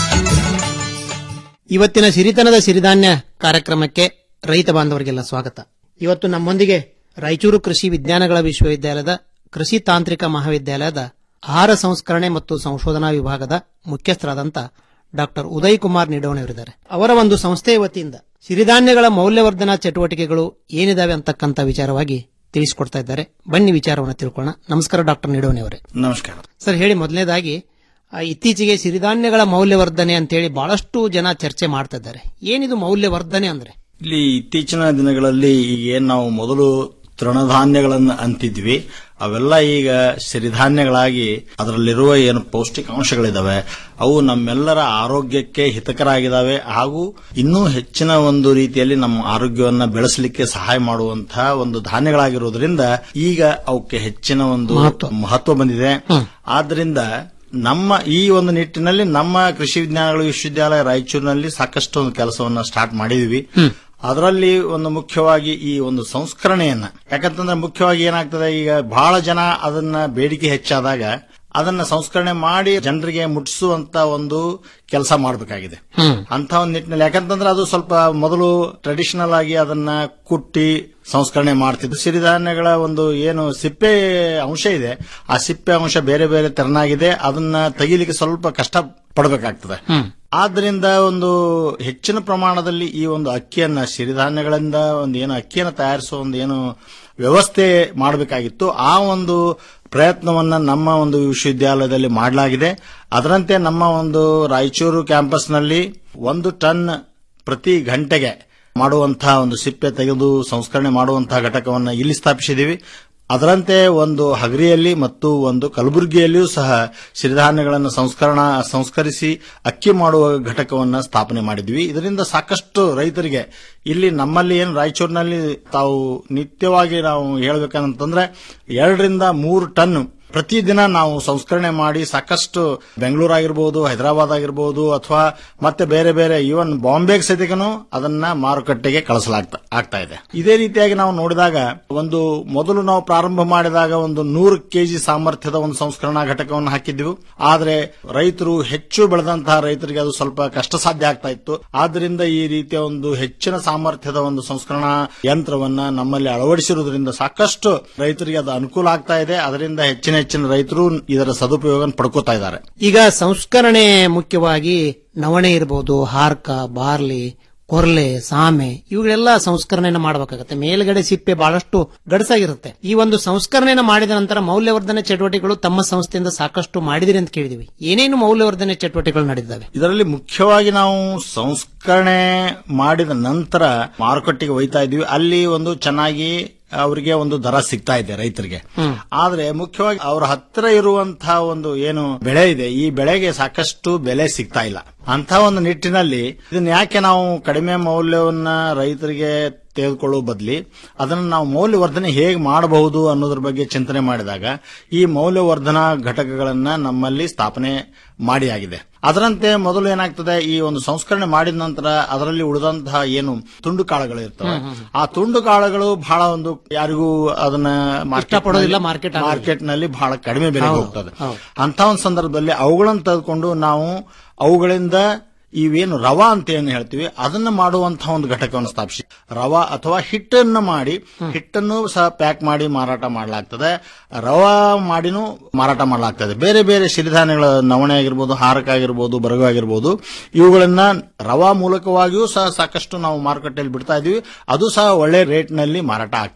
ಇವತ್ತಿನ ಸಿರಿತನದ ಸಿರಿಧಾನ್ಯ ಕಾರ್ಯಕ್ರಮಕ್ಕೆ ರೈತ ಬಾಂಧವರಿಗೆಲ್ಲ ಸ್ವಾಗತ ಇವತ್ತು ನಮ್ಮೊಂದಿಗೆ ರಾಯಚೂರು ಕೃಷಿ ವಿಜ್ಞಾನಗಳ ವಿಶ್ವವಿದ್ಯಾಲಯದ ಕೃಷಿ ತಾಂತ್ರಿಕ ಮಹಾವಿದ್ಯಾಲಯದ ಆಹಾರ ಸಂಸ್ಕರಣೆ ಮತ್ತು ಸಂಶೋಧನಾ ವಿಭಾಗದ ಮುಖ್ಯಸ್ಥರಾದಂಥ ಡಾಕ್ಟರ್ ಉದಯ್ ಕುಮಾರ್ ನಿಡೋಣಿಯವರಿದ್ದಾರೆ ಅವರ ಒಂದು ಸಂಸ್ಥೆಯ ವತಿಯಿಂದ ಸಿರಿಧಾನ್ಯಗಳ ಮೌಲ್ಯವರ್ಧನಾ ಚಟುವಟಿಕೆಗಳು ಏನಿದಾವೆ ಅಂತಕ್ಕಂಥ ವಿಚಾರವಾಗಿ ತಿಳಿಸಿಕೊಡ್ತಾ ಇದ್ದಾರೆ ಬನ್ನಿ ವಿಚಾರವನ್ನು ತಿಳ್ಕೊಳ್ಳೋಣ ನಮಸ್ಕಾರ ಡಾಕ್ಟರ್ ನಿಡೋಣಿ ಅವರೇ ನಮಸ್ಕಾರ ಸರ್ ಹೇಳಿ ಮೊದಲನೇದಾಗಿ ಆ, ಇತ್ತೀಚೆಗೆ ಸಿರಿಧಾನ್ಯಗಳ ಮೌಲ್ಯವರ್ಧನೆ ಅಂತೇಳಿ ಬಹಳಷ್ಟು ಜನ ಚರ್ಚೆ ಮಾಡ್ತಾ ಇದ್ದಾರೆ ಏನಿದು ಮೌಲ್ಯವರ್ಧನೆ ಅಂದ್ರೆ ಇಲ್ಲಿ ಇತ್ತೀಚಿನ ದಿನಗಳಲ್ಲಿ ಈಗ ಏನ್ ನಾವು ಮೊದಲು ತೃಣಧಾನ್ಯಗಳನ್ನು ಅಂತಿದ್ವಿ ಅವೆಲ್ಲ ಈಗ ಸಿರಿಧಾನ್ಯಗಳಾಗಿ ಅದರಲ್ಲಿರುವ ಏನು ಪೌಷ್ಟಿಕಾಂಶಗಳಿದಾವೆ ಅವು ನಮ್ಮೆಲ್ಲರ ಆರೋಗ್ಯಕ್ಕೆ ಹಿತಕರಾಗಿದ್ದಾವೆ ಹಾಗೂ ಇನ್ನೂ ಹೆಚ್ಚಿನ ಒಂದು ರೀತಿಯಲ್ಲಿ ನಮ್ಮ ಆರೋಗ್ಯವನ್ನ ಬೆಳೆಸಲಿಕ್ಕೆ ಸಹಾಯ ಮಾಡುವಂತಹ ಒಂದು ಧಾನ್ಯಗಳಾಗಿರೋದ್ರಿಂದ ಈಗ ಅವಕ್ಕೆ ಹೆಚ್ಚಿನ ಒಂದು ಮಹತ್ವ ಬಂದಿದೆ ಆದ್ರಿಂದ ನಮ್ಮ ಈ ಒಂದು ನಿಟ್ಟಿನಲ್ಲಿ ನಮ್ಮ ಕೃಷಿ ವಿಜ್ಞಾನಗಳ ವಿಶ್ವವಿದ್ಯಾಲಯ ರಾಯಚೂರಿನಲ್ಲಿ ಸಾಕಷ್ಟು ಒಂದು ಕೆಲಸವನ್ನ ಸ್ಟಾರ್ಟ್ ಮಾಡಿದ್ವಿ ಅದರಲ್ಲಿ ಒಂದು ಮುಖ್ಯವಾಗಿ ಈ ಒಂದು ಸಂಸ್ಕರಣೆಯನ್ನ ಯಾಕಂತಂದ್ರೆ ಮುಖ್ಯವಾಗಿ ಏನಾಗ್ತದೆ ಈಗ ಬಹಳ ಜನ ಅದನ್ನ ಬೇಡಿಕೆ ಹೆಚ್ಚಾದಾಗ ಅದನ್ನ ಸಂಸ್ಕರಣೆ ಮಾಡಿ ಜನರಿಗೆ ಮುಟ್ಟಿಸುವಂತ ಒಂದು ಕೆಲಸ ಮಾಡಬೇಕಾಗಿದೆ ಅಂತ ಒಂದು ನಿಟ್ಟಿನಲ್ಲಿ ಯಾಕಂತಂದ್ರೆ ಅದು ಸ್ವಲ್ಪ ಮೊದಲು ಟ್ರೆಡಿಷನಲ್ ಆಗಿ ಅದನ್ನ ಕುಟ್ಟಿ ಸಂಸ್ಕರಣೆ ಮಾಡ್ತಿದ್ದು ಸಿರಿಧಾನ್ಯಗಳ ಒಂದು ಏನು ಸಿಪ್ಪೆ ಅಂಶ ಇದೆ ಆ ಸಿಪ್ಪೆ ಅಂಶ ಬೇರೆ ಬೇರೆ ತೆರನಾಗಿದೆ ಅದನ್ನ ತೆಗಿಲಿಕ್ಕೆ ಸ್ವಲ್ಪ ಕಷ್ಟ ಪಡಬೇಕಾಗ್ತದೆ ಆದ್ರಿಂದ ಒಂದು ಹೆಚ್ಚಿನ ಪ್ರಮಾಣದಲ್ಲಿ ಈ ಒಂದು ಅಕ್ಕಿಯನ್ನ ಸಿರಿಧಾನ್ಯಗಳಿಂದ ಒಂದು ಏನು ಅಕ್ಕಿಯನ್ನು ತಯಾರಿಸುವ ಒಂದು ಏನು ವ್ಯವಸ್ಥೆ ಮಾಡಬೇಕಾಗಿತ್ತು ಆ ಒಂದು ಪ್ರಯತ್ನವನ್ನ ನಮ್ಮ ಒಂದು ವಿಶ್ವವಿದ್ಯಾಲಯದಲ್ಲಿ ಮಾಡಲಾಗಿದೆ ಅದರಂತೆ ನಮ್ಮ ಒಂದು ರಾಯಚೂರು ಕ್ಯಾಂಪಸ್ನಲ್ಲಿ ಒಂದು ಟನ್ ಪ್ರತಿ ಗಂಟೆಗೆ ಮಾಡುವಂತಹ ಒಂದು ಸಿಪ್ಪೆ ತೆಗೆದು ಸಂಸ್ಕರಣೆ ಮಾಡುವಂತಹ ಘಟಕವನ್ನು ಇಲ್ಲಿ ಸ್ಥಾಪಿಸಿದ್ದೀವಿ ಅದರಂತೆ ಒಂದು ಹಗರಿಯಲ್ಲಿ ಮತ್ತು ಒಂದು ಕಲಬುರಗಿಯಲ್ಲಿಯೂ ಸಹ ಸಿರಿಧಾನ್ಯಗಳನ್ನು ಸಂಸ್ಕರಣ ಸಂಸ್ಕರಿಸಿ ಅಕ್ಕಿ ಮಾಡುವ ಘಟಕವನ್ನು ಸ್ಥಾಪನೆ ಮಾಡಿದ್ವಿ ಇದರಿಂದ ಸಾಕಷ್ಟು ರೈತರಿಗೆ ಇಲ್ಲಿ ನಮ್ಮಲ್ಲಿ ಏನು ರಾಯಚೂರಿನಲ್ಲಿ ತಾವು ನಿತ್ಯವಾಗಿ ನಾವು ಹೇಳ್ಬೇಕಂತಂದ್ರೆ ಎರಡರಿಂದ ಮೂರು ಟನ್ ಪ್ರತಿದಿನ ನಾವು ಸಂಸ್ಕರಣೆ ಮಾಡಿ ಸಾಕಷ್ಟು ಬೆಂಗಳೂರು ಆಗಿರ್ಬೋದು ಹೈದರಾಬಾದ್ ಆಗಿರ್ಬೋದು ಅಥವಾ ಮತ್ತೆ ಬೇರೆ ಬೇರೆ ಈವನ್ ಬಾಂಬೆಗೆ ಸಹಿತಗೂ ಅದನ್ನ ಮಾರುಕಟ್ಟೆಗೆ ಕಳಿಸಲಾಗ್ತಾ ಆಗ್ತಾ ಇದೆ ಇದೇ ರೀತಿಯಾಗಿ ನಾವು ನೋಡಿದಾಗ ಒಂದು ಮೊದಲು ನಾವು ಪ್ರಾರಂಭ ಮಾಡಿದಾಗ ಒಂದು ನೂರು ಕೆಜಿ ಸಾಮರ್ಥ್ಯದ ಒಂದು ಸಂಸ್ಕರಣಾ ಘಟಕವನ್ನು ಹಾಕಿದ್ದೆವು ಆದ್ರೆ ರೈತರು ಹೆಚ್ಚು ಬೆಳೆದಂತಹ ರೈತರಿಗೆ ಅದು ಸ್ವಲ್ಪ ಕಷ್ಟ ಸಾಧ್ಯ ಆಗ್ತಾ ಇತ್ತು ಆದ್ರಿಂದ ಈ ರೀತಿಯ ಒಂದು ಹೆಚ್ಚಿನ ಸಾಮರ್ಥ್ಯದ ಒಂದು ಸಂಸ್ಕರಣಾ ಯಂತ್ರವನ್ನ ನಮ್ಮಲ್ಲಿ ಅಳವಡಿಸಿರುವುದರಿಂದ ಸಾಕಷ್ಟು ರೈತರಿಗೆ ಅದು ಅನುಕೂಲ ಆಗ್ತಾ ಇದೆ ಅದರಿಂದ ಹೆಚ್ಚಿನ ಹೆಚ್ಚಿನ ರೈತರು ಇದರ ಸದುಪಯೋಗ ಪಡ್ಕೋತಾ ಇದ್ದಾರೆ ಈಗ ಸಂಸ್ಕರಣೆ ಮುಖ್ಯವಾಗಿ ನವಣೆ ಇರಬಹುದು ಹಾರ್ಕ ಬಾರ್ಲಿ ಕೊರ್ಲೆ ಸಾಮೆ ಇವುಗಳೆಲ್ಲ ಸಂಸ್ಕರಣೆಯನ್ನು ಮಾಡಬೇಕಾಗುತ್ತೆ ಮೇಲ್ಗಡೆ ಸಿಪ್ಪೆ ಬಹಳಷ್ಟು ಗಡಸಾಗಿರುತ್ತೆ ಈ ಒಂದು ಸಂಸ್ಕರಣೆಯನ್ನು ಮಾಡಿದ ನಂತರ ಮೌಲ್ಯವರ್ಧನೆ ಚಟುವಟಿಕೆಗಳು ತಮ್ಮ ಸಂಸ್ಥೆಯಿಂದ ಸಾಕಷ್ಟು ಮಾಡಿದಿರಿ ಅಂತ ಕೇಳಿದಿವಿ ಏನೇನು ಮೌಲ್ಯವರ್ಧನೆ ಚಟುವಟಿಕೆಗಳು ನಡೆದಿದ್ದಾವೆ ಇದರಲ್ಲಿ ಮುಖ್ಯವಾಗಿ ನಾವು ಸಂಸ್ಕರಣೆ ಮಾಡಿದ ನಂತರ ಮಾರುಕಟ್ಟೆಗೆ ಒಯ್ತಾ ಇದ್ವಿ ಅಲ್ಲಿ ಒಂದು ಚೆನ್ನಾಗಿ ಅವರಿಗೆ ಒಂದು ದರ ಸಿಗ್ತಾ ಇದೆ ರೈತರಿಗೆ ಆದ್ರೆ ಮುಖ್ಯವಾಗಿ ಅವರ ಹತ್ತಿರ ಇರುವಂತಹ ಒಂದು ಏನು ಬೆಳೆ ಇದೆ ಈ ಬೆಳೆಗೆ ಸಾಕಷ್ಟು ಬೆಲೆ ಸಿಗ್ತಾ ಇಲ್ಲ ಅಂತ ಒಂದು ನಿಟ್ಟಿನಲ್ಲಿ ಇದನ್ನ ಯಾಕೆ ನಾವು ಕಡಿಮೆ ಮೌಲ್ಯವನ್ನ ರೈತರಿಗೆ ತೆಗೆದುಕೊಳ್ಳುವ ಬದಲಿ ಅದನ್ನು ನಾವು ಮೌಲ್ಯವರ್ಧನೆ ಹೇಗೆ ಮಾಡಬಹುದು ಅನ್ನೋದ್ರ ಬಗ್ಗೆ ಚಿಂತನೆ ಮಾಡಿದಾಗ ಈ ಮೌಲ್ಯವರ್ಧನಾ ಘಟಕಗಳನ್ನ ನಮ್ಮಲ್ಲಿ ಸ್ಥಾಪನೆ ಮಾಡಿ ಆಗಿದೆ ಅದರಂತೆ ಮೊದಲು ಏನಾಗ್ತದೆ ಈ ಒಂದು ಸಂಸ್ಕರಣೆ ಮಾಡಿದ ನಂತರ ಅದರಲ್ಲಿ ಉಳಿದಂತಹ ಏನು ತುಂಡು ಕಾಳುಗಳು ಇರ್ತವೆ ಆ ತುಂಡು ಕಾಳುಗಳು ಬಹಳ ಒಂದು ಯಾರಿಗೂ ಅದನ್ನ ಇಷ್ಟಪಡೋದಿಲ್ಲ, market ಆಗೋದಿಲ್ಲ. ಮಾರ್ಕೆಟ್ ನಲ್ಲಿ ಬಹಳ ಕಡಿಮೆ ಬೆಲೆಗೆ ಹೌದು, ಹೋಗ್ತದೆ ಹೌದು. ಅಂತ ಒಂದು ಸಂದರ್ಭದಲ್ಲಿ ಅವುಗಳನ್ನು ತೆಗೆದುಕೊಂಡು ನಾವು ಅವುಗಳಿಂದ ಇವೇನು ರವಾ ಅಂತ ಏನು ಹೇಳ್ತೀವಿ ಅದನ್ನ ಮಾಡುವಂತಹ ಒಂದು ಘಟಕವನ್ನು ಸ್ಥಾಪಿಸಿ ರವಾ ಅಥವಾ ಹಿಟ್ಟನ್ನು ಮಾಡಿ ಹಿಟ್ಟನ್ನು ಸಹ ಪ್ಯಾಕ್ ಮಾಡಿ ಮಾರಾಟ ಮಾಡಲಾಗ್ತದೆ ರವಾ ಮಾಡಿನೂ ಮಾರಾಟ ಮಾಡಲಾಗ್ತದೆ ಬೇರೆ ಬೇರೆ ಸಿರಿಧಾನ್ಯಗಳ ನವಣೆ ಆಗಿರ್ಬೋದು ಹಾರಕ ಆಗಿರ್ಬೋದು ಬರಗು ಆಗಿರ್ಬೋದು ಇವುಗಳನ್ನ ರವಾ ಮೂಲಕವಾಗಿಯೂ ಸಹ ಸಾಕಷ್ಟು ನಾವು ಮಾರುಕಟ್ಟೆಯಲ್ಲಿ ಬಿಡ್ತಾ ಇದೀವಿ ಅದು ಸಹ ಒಳ್ಳೆ ರೇಟ್ ನಲ್ಲಿ ಮಾರಾಟ ಆಗ್ತಾ ಇದೆ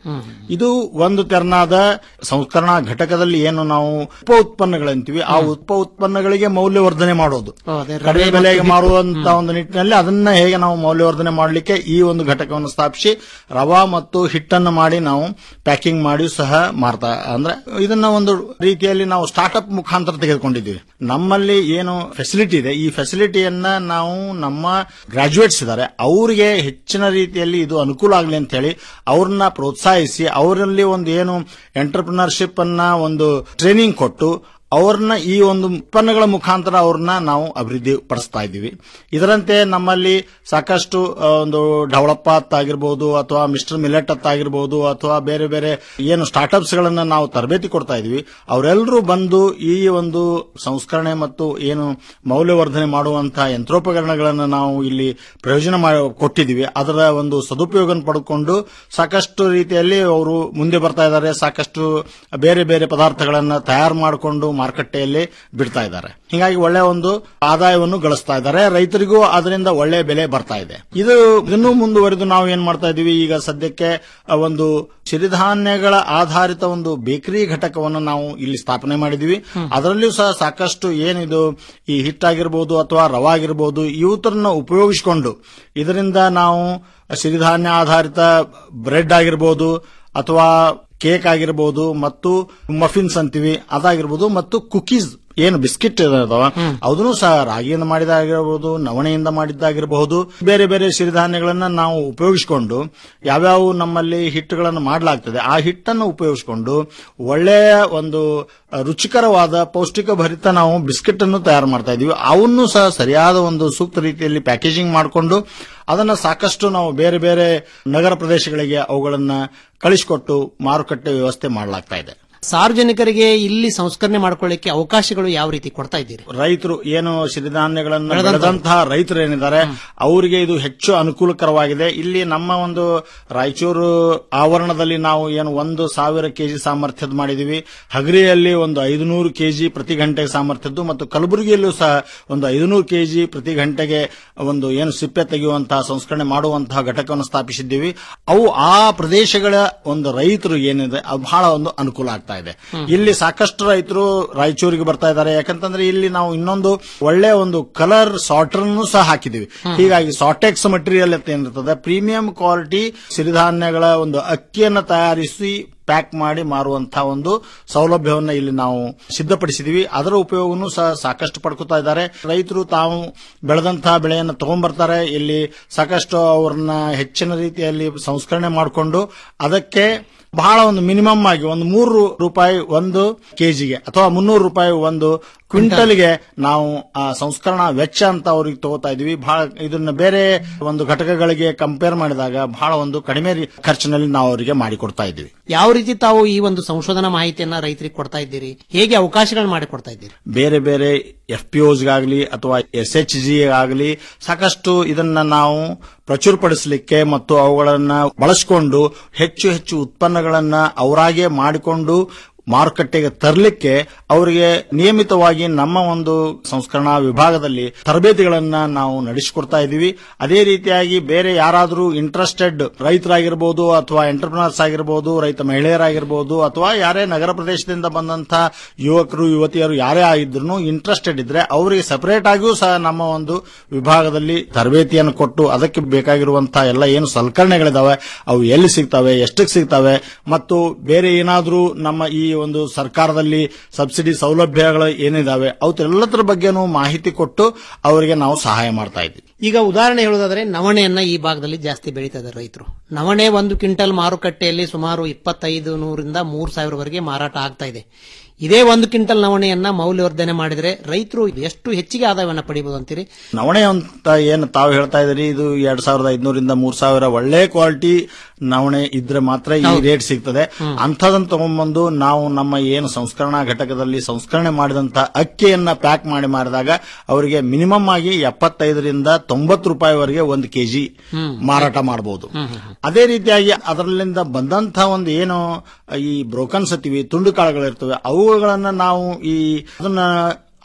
ಇದು ಒಂದು ತೆರನಾದ ಸಂಸ್ಕರಣಾ ಘಟಕದಲ್ಲಿ ಏನು ನಾವು ಉಪ ಉತ್ಪನ್ನಗಳಂತೀವಿ ಆ ಉಪ ಉತ್ಪನ್ನಗಳಿಗೆ ಮೌಲ್ಯವರ್ಧನೆ ಮಾಡೋದು ಕಡಿಮೆ ಬೆಲೆಗೆ ಮಾರುವಂತ ಒಂದು ನಿಟ್ಟಿನಲ್ಲಿ ಅದನ್ನ ಹೇಗೆ ನಾವು ಮೌಲ್ಯವರ್ಧನೆ ಮಾಡಲಿಕ್ಕೆ ಈ ಒಂದು ಘಟಕವನ್ನು ಸ್ಥಾಪಿಸಿ ರವಾ ಮತ್ತು ಹಿಟ್ಟನ್ನು ಮಾಡಿ ನಾವು ಪ್ಯಾಕಿಂಗ್ ಮಾಡಿ ಸಹ ಮಾರ್ತಾ ಅಂದ್ರೆ ಇದನ್ನ ಒಂದು ರೀತಿಯಲ್ಲಿ ನಾವು ಸ್ಟಾರ್ಟ್ಅಪ್ ಮುಖಾಂತರ ತೆಗೆದುಕೊಂಡಿದ್ದೀವಿ ನಮ್ಮಲ್ಲಿ ಏನು ಫೆಸಿಲಿಟಿ ಇದೆ ಈ ಫೆಸಿಲಿಟಿಯನ್ನ ನಾವು ನಮ್ಮ ಗ್ರಾಜುಯೇಟ್ಸ್ ಇದ್ದಾರೆ ಅವರಿಗೆ ಹೆಚ್ಚಿನ ರೀತಿಯಲ್ಲಿ ಇದು ಅನುಕೂಲ ಆಗಲಿ ಅಂತ ಹೇಳಿ ಅವ್ರನ್ನ ಪ್ರೋತ್ಸಾಹಿಸಿ ಅವರಲ್ಲಿ ಒಂದು ಏನು ಎಂಟರ್ಪ್ರಿನರ್ಶಿಪ್ ಅನ್ನ ಒಂದು ಟ್ರೈನಿಂಗ್ ಕೊಟ್ಟು ಅವ್ರನ್ನ ಈ ಒಂದು ಉತ್ಪನ್ನಗಳ ಮುಖಾಂತರ ಅವ್ರನ್ನ ನಾವು ಅಭಿವೃದ್ಧಿ ಪಡಿಸ್ತಾ ಇದ್ದೀವಿ ಇದರಂತೆ ನಮ್ಮಲ್ಲಿ ಸಾಕಷ್ಟು ಆ, ಒಂದು ಡೆವಲಪ್ ಆಗಿರ್ಬೋದು ಅಥವಾ ಮಿಸ್ಟರ್ ಮಿಲೆಟ್ ಆಗಿರ್ಬೋದು ಅಥವಾ ಬೇರೆ ಬೇರೆ ಏನು ಸ್ಟಾರ್ಟ್ಅಪ್ಸ್ ಗಳನ್ನ ನಾವು ತರಬೇತಿ ಕೊಡ್ತಾ ಇದೀವಿ ಅವರೆಲ್ಲರೂ ಬಂದು ಈ ಒಂದು ಸಂಸ್ಕರಣೆ ಮತ್ತು ಏನು ಮೌಲ್ಯವರ್ಧನೆ ಮಾಡುವಂತಹ ಯಂತ್ರೋಪಕರಣಗಳನ್ನು ನಾವು ಇಲ್ಲಿ ಪ್ರಯೋಜನ ಮಾಡಿ ಕೊಟ್ಟಿದ್ದೀವಿ ಅದರ ಒಂದು ಸದುಪಯೋಗ ಪಡೆದುಕೊಂಡು ಸಾಕಷ್ಟು ರೀತಿಯಲ್ಲಿ ಅವರು ಮುಂದೆ ಬರ್ತಾ ಇದ್ದಾರೆ ಸಾಕಷ್ಟು ಬೇರೆ ಬೇರೆ ಪದಾರ್ಥಗಳನ್ನ ತಯಾರು ಮಾಡಿಕೊಂಡು ಮಾರುಕಟ್ಟೆಯಲ್ಲಿ ಬಿಡ್ತಾ ಇದ್ದಾರೆ ಹೀಗಾಗಿ ಒಳ್ಳೆ ಒಂದು ಆದಾಯವನ್ನು ಗಳಿಸ್ತಾ ಇದ್ದಾರೆ ರೈತರಿಗೂ ಅದರಿಂದ ಒಳ್ಳೆ ಬೆಲೆ ಬರ್ತಾ ಇದೆ ಇದು ಇನ್ನೂ ಮುಂದುವರೆದು ನಾವು ಏನ್ ಮಾಡ್ತಾ ಇದೀವಿ ಈಗ ಸದ್ಯಕ್ಕೆ ಆ ಒಂದು ಸಿರಿಧಾನ್ಯಗಳ ಆಧಾರಿತ ಒಂದು ಬೇಕರಿ ಘಟಕವನ್ನು ನಾವು ಇಲ್ಲಿ ಸ್ಥಾಪನೆ ಮಾಡಿದೀವಿ ಅದರಲ್ಲಿಯೂ ಸಹ ಸಾಕಷ್ಟು ಏನಿದು ಈ ಹಿಟ್ಟಾಗಿರ್ಬೋದು ಅಥವಾ ರವಾ ಆಗಿರ್ಬೋದು ಇವತ್ತರನ್ನ ಉಪಯೋಗಿಸಿಕೊಂಡು ಇದರಿಂದ ನಾವು ಸಿರಿಧಾನ್ಯ ಆಧಾರಿತ ಬ್ರೆಡ್ ಆಗಿರ್ಬೋದು ಅಥವಾ ಕೇಕ್ ಆಗಿರ್ಬೋದು ಮತ್ತು ಮಫಿನ್ಸ್ ಅಂತೀವಿ ಅದಾಗಿರ್ಬೋದು ಮತ್ತು ಕುಕೀಸ್ ಏನು ಬಿಸ್ಕಿಟ್ ಇದಾವ ಅದನ್ನು ಸಹ ರಾಗಿಯಿಂದ ಮಾಡಿದಾಗಿರ್ಬೋದು ನವಣೆಯಿಂದ ಮಾಡಿದ್ದಾಗಿರಬಹುದು ಬೇರೆ ಬೇರೆ ಸಿರಿಧಾನ್ಯಗಳನ್ನ ನಾವು ಉಪಯೋಗಿಸಿಕೊಂಡು ಯಾವ್ಯಾವ ನಮ್ಮಲ್ಲಿ ಹಿಟ್ಟುಗಳನ್ನು ಮಾಡಲಾಗ್ತದೆ ಆ ಹಿಟ್ಟನ್ನು ಉಪಯೋಗಿಸಿಕೊಂಡು ಒಳ್ಳೆಯ ಒಂದು ರುಚಿಕರವಾದ ಪೌಷ್ಟಿಕ ಭರಿತ ನಾವು ಬಿಸ್ಕೆಟ್ ಅನ್ನು ತಯಾರು ಮಾಡ್ತಾ ಇದೀವಿ ಅವನ್ನು ಸಹ ಸರಿಯಾದ ಒಂದು ಸೂಕ್ತ ರೀತಿಯಲ್ಲಿ ಪ್ಯಾಕೇಜಿಂಗ್ ಮಾಡಿಕೊಂಡು ಅದನ್ನ ಸಾಕಷ್ಟು ನಾವು ಬೇರೆ ಬೇರೆ ನಗರ ಪ್ರದೇಶಗಳಿಗೆ ಅವುಗಳನ್ನ ಕಳಿಸಿಕೊಟ್ಟು ಮಾರುಕಟ್ಟೆ ವ್ಯವಸ್ಥೆ ಮಾಡಲಾಗ್ತಾ ಇದೆ ಸಾರ್ವಜನಿಕರಿಗೆ ಇಲ್ಲಿ ಸಂಸ್ಕರಣೆ ಮಾಡ್ಕೊಳ್ಳಿಕ್ಕೆ ಅವಕಾಶಗಳು ಯಾವ ರೀತಿ ಕೊಡ್ತಾ ಇದ್ದೀರಿ ರೈತರು ಏನು ಸಿರಿಧಾನ್ಯಗಳನ್ನು ಬೆಳೆದಂತ- ಬೆಳೆದಂತಹ ರೈತರು ಏನಿದ್ದಾರೆ ಅವರಿಗೆ ಇದು ಹೆಚ್ಚು ಅನುಕೂಲಕರವಾಗಿದೆ ಇಲ್ಲಿ ನಮ್ಮ ಒಂದು ರಾಯಚೂರು ಆವರಣದಲ್ಲಿ ನಾವು ಏನು ಒಂದು ಸಾವಿರ ಕೆಜಿ ಸಾಮರ್ಥ್ಯದ ಮಾಡಿದೀವಿ ಹಗರಿಯಲ್ಲಿ ಒಂದು ಐದುನೂರು ಕೆಜಿ ಪ್ರತಿ ಗಂಟೆಗೆ ಸಾಮರ್ಥ್ಯದ್ದು ಮತ್ತು ಕಲಬುರಗಿಯಲ್ಲೂ ಸಹ ಒಂದು ಐದುನೂರು ಕೆಜಿ ಪ್ರತಿ ಗಂಟೆಗೆ ಒಂದು ಏನು ಸಿಪ್ಪೆ ತೆಗೆಯುವಂತಹ ಸಂಸ್ಕರಣೆ ಮಾಡುವಂತಹ ಘಟಕವನ್ನು ಸ್ಥಾಪಿಸಿದ್ದೀವಿ ಅವು ಆ ಪ್ರದೇಶಗಳ ಒಂದು ರೈತರು ಏನಿದೆ ಅದು ಬಹಳ ಒಂದು ಅನುಕೂಲ ಆಗ್ತಾ ಇದೆ ಇಲ್ಲಿ ಸಾಕಷ್ಟು ರೈತರು ರಾಯಚೂರಿಗೆ ಬರ್ತಾ ಇದ್ದಾರೆ ಯಾಕಂತಂದ್ರೆ ಇಲ್ಲಿ ನಾವು ಇನ್ನೊಂದು ಒಳ್ಳೆ ಒಂದು ಕಲರ್ ಸಾರ್ಟರ್ ಸಹ ಹಾಕಿದೀವಿ ಹೀಗಾಗಿ ಸಾಟೆಕ್ಸ್ ಮಟೀರಿಯಲ್ ಅಂತ ಏನಿರ್ತದೆ ಪ್ರೀಮಿಯಂ ಕ್ವಾಲಿಟಿ ಸಿರಿಧಾನ್ಯಗಳ ಒಂದು ಅಕ್ಕಿಯನ್ನು ತಯಾರಿಸಿ ಪ್ಯಾಕ್ ಮಾಡಿ ಮಾರುವಂತಹ ಒಂದು ಸೌಲಭ್ಯವನ್ನ ಇಲ್ಲಿ ನಾವು ಸಿದ್ಧಪಡಿಸಿದೀವಿ ಅದರ ಉಪಯೋಗನೂ ಸಹ ಸಾಕಷ್ಟು ಪಡ್ಕೊತಾ ಇದ್ದಾರೆ ರೈತರು ತಾವು ಬೆಳೆದಂತಹ ಬೆಳೆಯನ್ನು ತಗೊಂಡ್ಬರ್ತಾರೆ ಇಲ್ಲಿ ಸಾಕಷ್ಟು ಅವ್ರನ್ನ ಹೆಚ್ಚಿನ ರೀತಿಯಲ್ಲಿ ಸಂಸ್ಕರಣೆ ಮಾಡಿಕೊಂಡು ಅದಕ್ಕೆ ಬಹಳ ಒಂದು ಮಿನಿಮಮ್ ಆಗಿ ಒಂದು ಮೂರು ರೂಪಾಯಿ ಒಂದು ಕೆಜಿಗೆ ಅಥವಾ ಮುನ್ನೂರು ರೂಪಾಯಿ ಒಂದು ಕ್ವಿಂಟಲ್ಗೆ ನಾವು ಆ ಸಂಸ್ಕರಣಾ ವೆಚ್ಚ ಅಂತ ಅವ್ರಿಗೆ ತಗೋತಾ ಇದೀವಿ ಬಹಳ ಇದನ್ನ ಬೇರೆ ಒಂದು ಘಟಕಗಳಿಗೆ ಕಂಪೇರ್ ಮಾಡಿದಾಗ ಬಹಳ ಒಂದು ಕಡಿಮೆ ರೀ- ಖರ್ಚಿನಲ್ಲಿ ನಾವು ಅವರಿಗೆ ಮಾಡಿಕೊಡ್ತಾ ಇದ್ದೀವಿ ಯಾವ ರೀತಿ ತಾವು ಈ ಒಂದು ಸಂಶೋಧನಾ ಮಾಹಿತಿಯನ್ನ ರೈತರಿಗೆ ಕೊಡ್ತಾ ಇದ್ದೀರಿ ಹೇಗೆ ಅವಕಾಶಗಳು ಮಾಡಿಕೊಡ್ತಾ ಇದ್ದೀರಿ ಬೇರೆ ಬೇರೆ ಎಫ್ ಪಿ ಆಗಲಿ ಅಥವಾ ಎಸ್ ಎಚ್ ಜಿ ಆಗಲಿ ಸಾಕಷ್ಟು ಇದನ್ನ ನಾವು ಪ್ರಚುರಪಡಿಸಲಿಕ್ಕೆ ಮತ್ತು ಅವುಗಳನ್ನ ಬಳಸಿಕೊಂಡು ಹೆಚ್ಚು ಹೆಚ್ಚು ಉತ್ಪನ್ನಗಳನ್ನ ಅವರಾಗೆ ಮಾಡಿಕೊಂಡು ಮಾರುಕಟ್ಟೆಗೆ ತರಲಿಕ್ಕೆ ಅವರಿಗೆ ನಿಯಮಿತವಾಗಿ ನಮ್ಮ ಒಂದು ಸಂಸ್ಕರಣಾ ವಿಭಾಗದಲ್ಲಿ ತರಬೇತಿಗಳನ್ನ ನಾವು ನಡೆಸಿಕೊಡ್ತಾ ಇದ್ದೀವಿ ಅದೇ ರೀತಿಯಾಗಿ ಬೇರೆ ಯಾರಾದರೂ ಇಂಟ್ರೆಸ್ಟೆಡ್ ರೈತರಾಗಿರ್ಬೋದು ಅಥವಾ ಎಂಟರ್ಪ್ರಿನರ್ಸ್ ಆಗಿರ್ಬೋದು ರೈತ ಮಹಿಳೆಯರಾಗಿರ್ಬೋದು ಅಥವಾ ಯಾರೇ ನಗರ ಪ್ರದೇಶದಿಂದ ಬಂದಂತ ಯುವಕರು ಯುವತಿಯರು ಯಾರೇ ಆಗಿದ್ರು ಇಂಟ್ರೆಸ್ಟೆಡ್ ಇದ್ರೆ ಅವರಿಗೆ ಸಪರೇಟ್ ಆಗಿಯೂ ಸಹ ನಮ್ಮ ಒಂದು ವಿಭಾಗದಲ್ಲಿ ತರಬೇತಿಯನ್ನು ಕೊಟ್ಟು ಅದಕ್ಕೆ ಬೇಕಾಗಿರುವಂತಹ ಎಲ್ಲ ಏನು ಸಲಕರಣೆಗಳಿದಾವೆ ಅವು ಎಲ್ಲಿ ಸಿಗ್ತವೆ ಎಷ್ಟಕ್ಕೆ ಸಿಗ್ತವೆ ಮತ್ತು ಬೇರೆ ಏನಾದರೂ ನಮ್ಮ ಈ ಒಂದು ಸರ್ಕಾರದಲ್ಲಿ ಸಬ್ಸಿಡಿ ಸೌಲಭ್ಯಗಳು ಏನಿದಾವೆ ಅವತ್ತೆಲ್ಲದರ ಬಗ್ಗೆನೂ ಮಾಹಿತಿ ಕೊಟ್ಟು ಅವರಿಗೆ ನಾವು ಸಹಾಯ ಮಾಡ್ತಾ ಇದ್ದೀವಿ ಈಗ ಉದಾಹರಣೆ ಹೇಳುವುದಾದ್ರೆ ನವಣೆಯನ್ನ ಈ ಭಾಗದಲ್ಲಿ ಜಾಸ್ತಿ ಬೆಳೀತಾ ಇದ್ದಾರೆ ರೈತರು ನವಣೆ ಒಂದು ಕ್ವಿಂಟಲ್ ಮಾರುಕಟ್ಟೆಯಲ್ಲಿ ಸುಮಾರು ಇಪ್ಪತ್ತೈದು ನೂರಿಂದ ಮೂರು ಸಾವಿರವರೆಗೆ ಮಾರಾಟ ಆಗ್ತಾ ಇದೆ ಇದೇ ಒಂದು ಕ್ವಿಂಟಲ್ ನವಣೆಯನ್ನ ಮೌಲ್ಯವರ್ಧನೆ ಮಾಡಿದ್ರೆ ರೈತರು ಎಷ್ಟು ಹೆಚ್ಚಿಗೆ ಆದಾಯವನ್ನ ಪಡಿಬಹುದು ಅಂತೀರಿ ನವಣೆ ಅಂತ ಏನು ತಾವು ಹೇಳ್ತಾ ಇದ್ರಿ ಇದು ಎರಡ್ ಸಾವಿರದ ಐದ್ನೂರಿಂದ ಮೂರ್ ಸಾವಿರ ಒಳ್ಳೆ ಕ್ವಾಲಿಟಿ ನವಣೆ ಇದ್ರೆ ಮಾತ್ರ ಈ ಹೌದು. ರೇಟ್ ಸಿಗ್ತದೆ ಅಂಥದನ್ನ ತಗೊಂಡ್ಬಂದು ನಾವು ನಮ್ಮ ಏನು ಸಂಸ್ಕರಣಾ ಘಟಕದಲ್ಲಿ ಸಂಸ್ಕರಣೆ ಮಾಡಿದಂತ ಅಕ್ಕಿಯನ್ನ ಪ್ಯಾಕ್ ಮಾಡಿ ಮಾರಿದಾಗ ಅವರಿಗೆ ಮಿನಿಮಮ್ ಆಗಿ ಎಪ್ಪತ್ತೈದರಿಂದ ತೊಂಬತ್ತು ರೂಪಾಯಿವರೆಗೆ ಒಂದು ಕೆಜಿ ಮಾರಾಟ ಮಾಡಬಹುದು ಅದೇ ರೀತಿಯಾಗಿ ಅದರಲ್ಲಿಂದ ಬಂದಂತ ಒಂದು ಏನು ಈ ಬ್ರೋಕನ್ಸ್ ಅತಿವಿ ತುಂಡು ಕಾಳುಗಳಿರ್ತವೆ ಅವುಗಳನ್ನ ನಾವು ಈ ಅದನ್ನ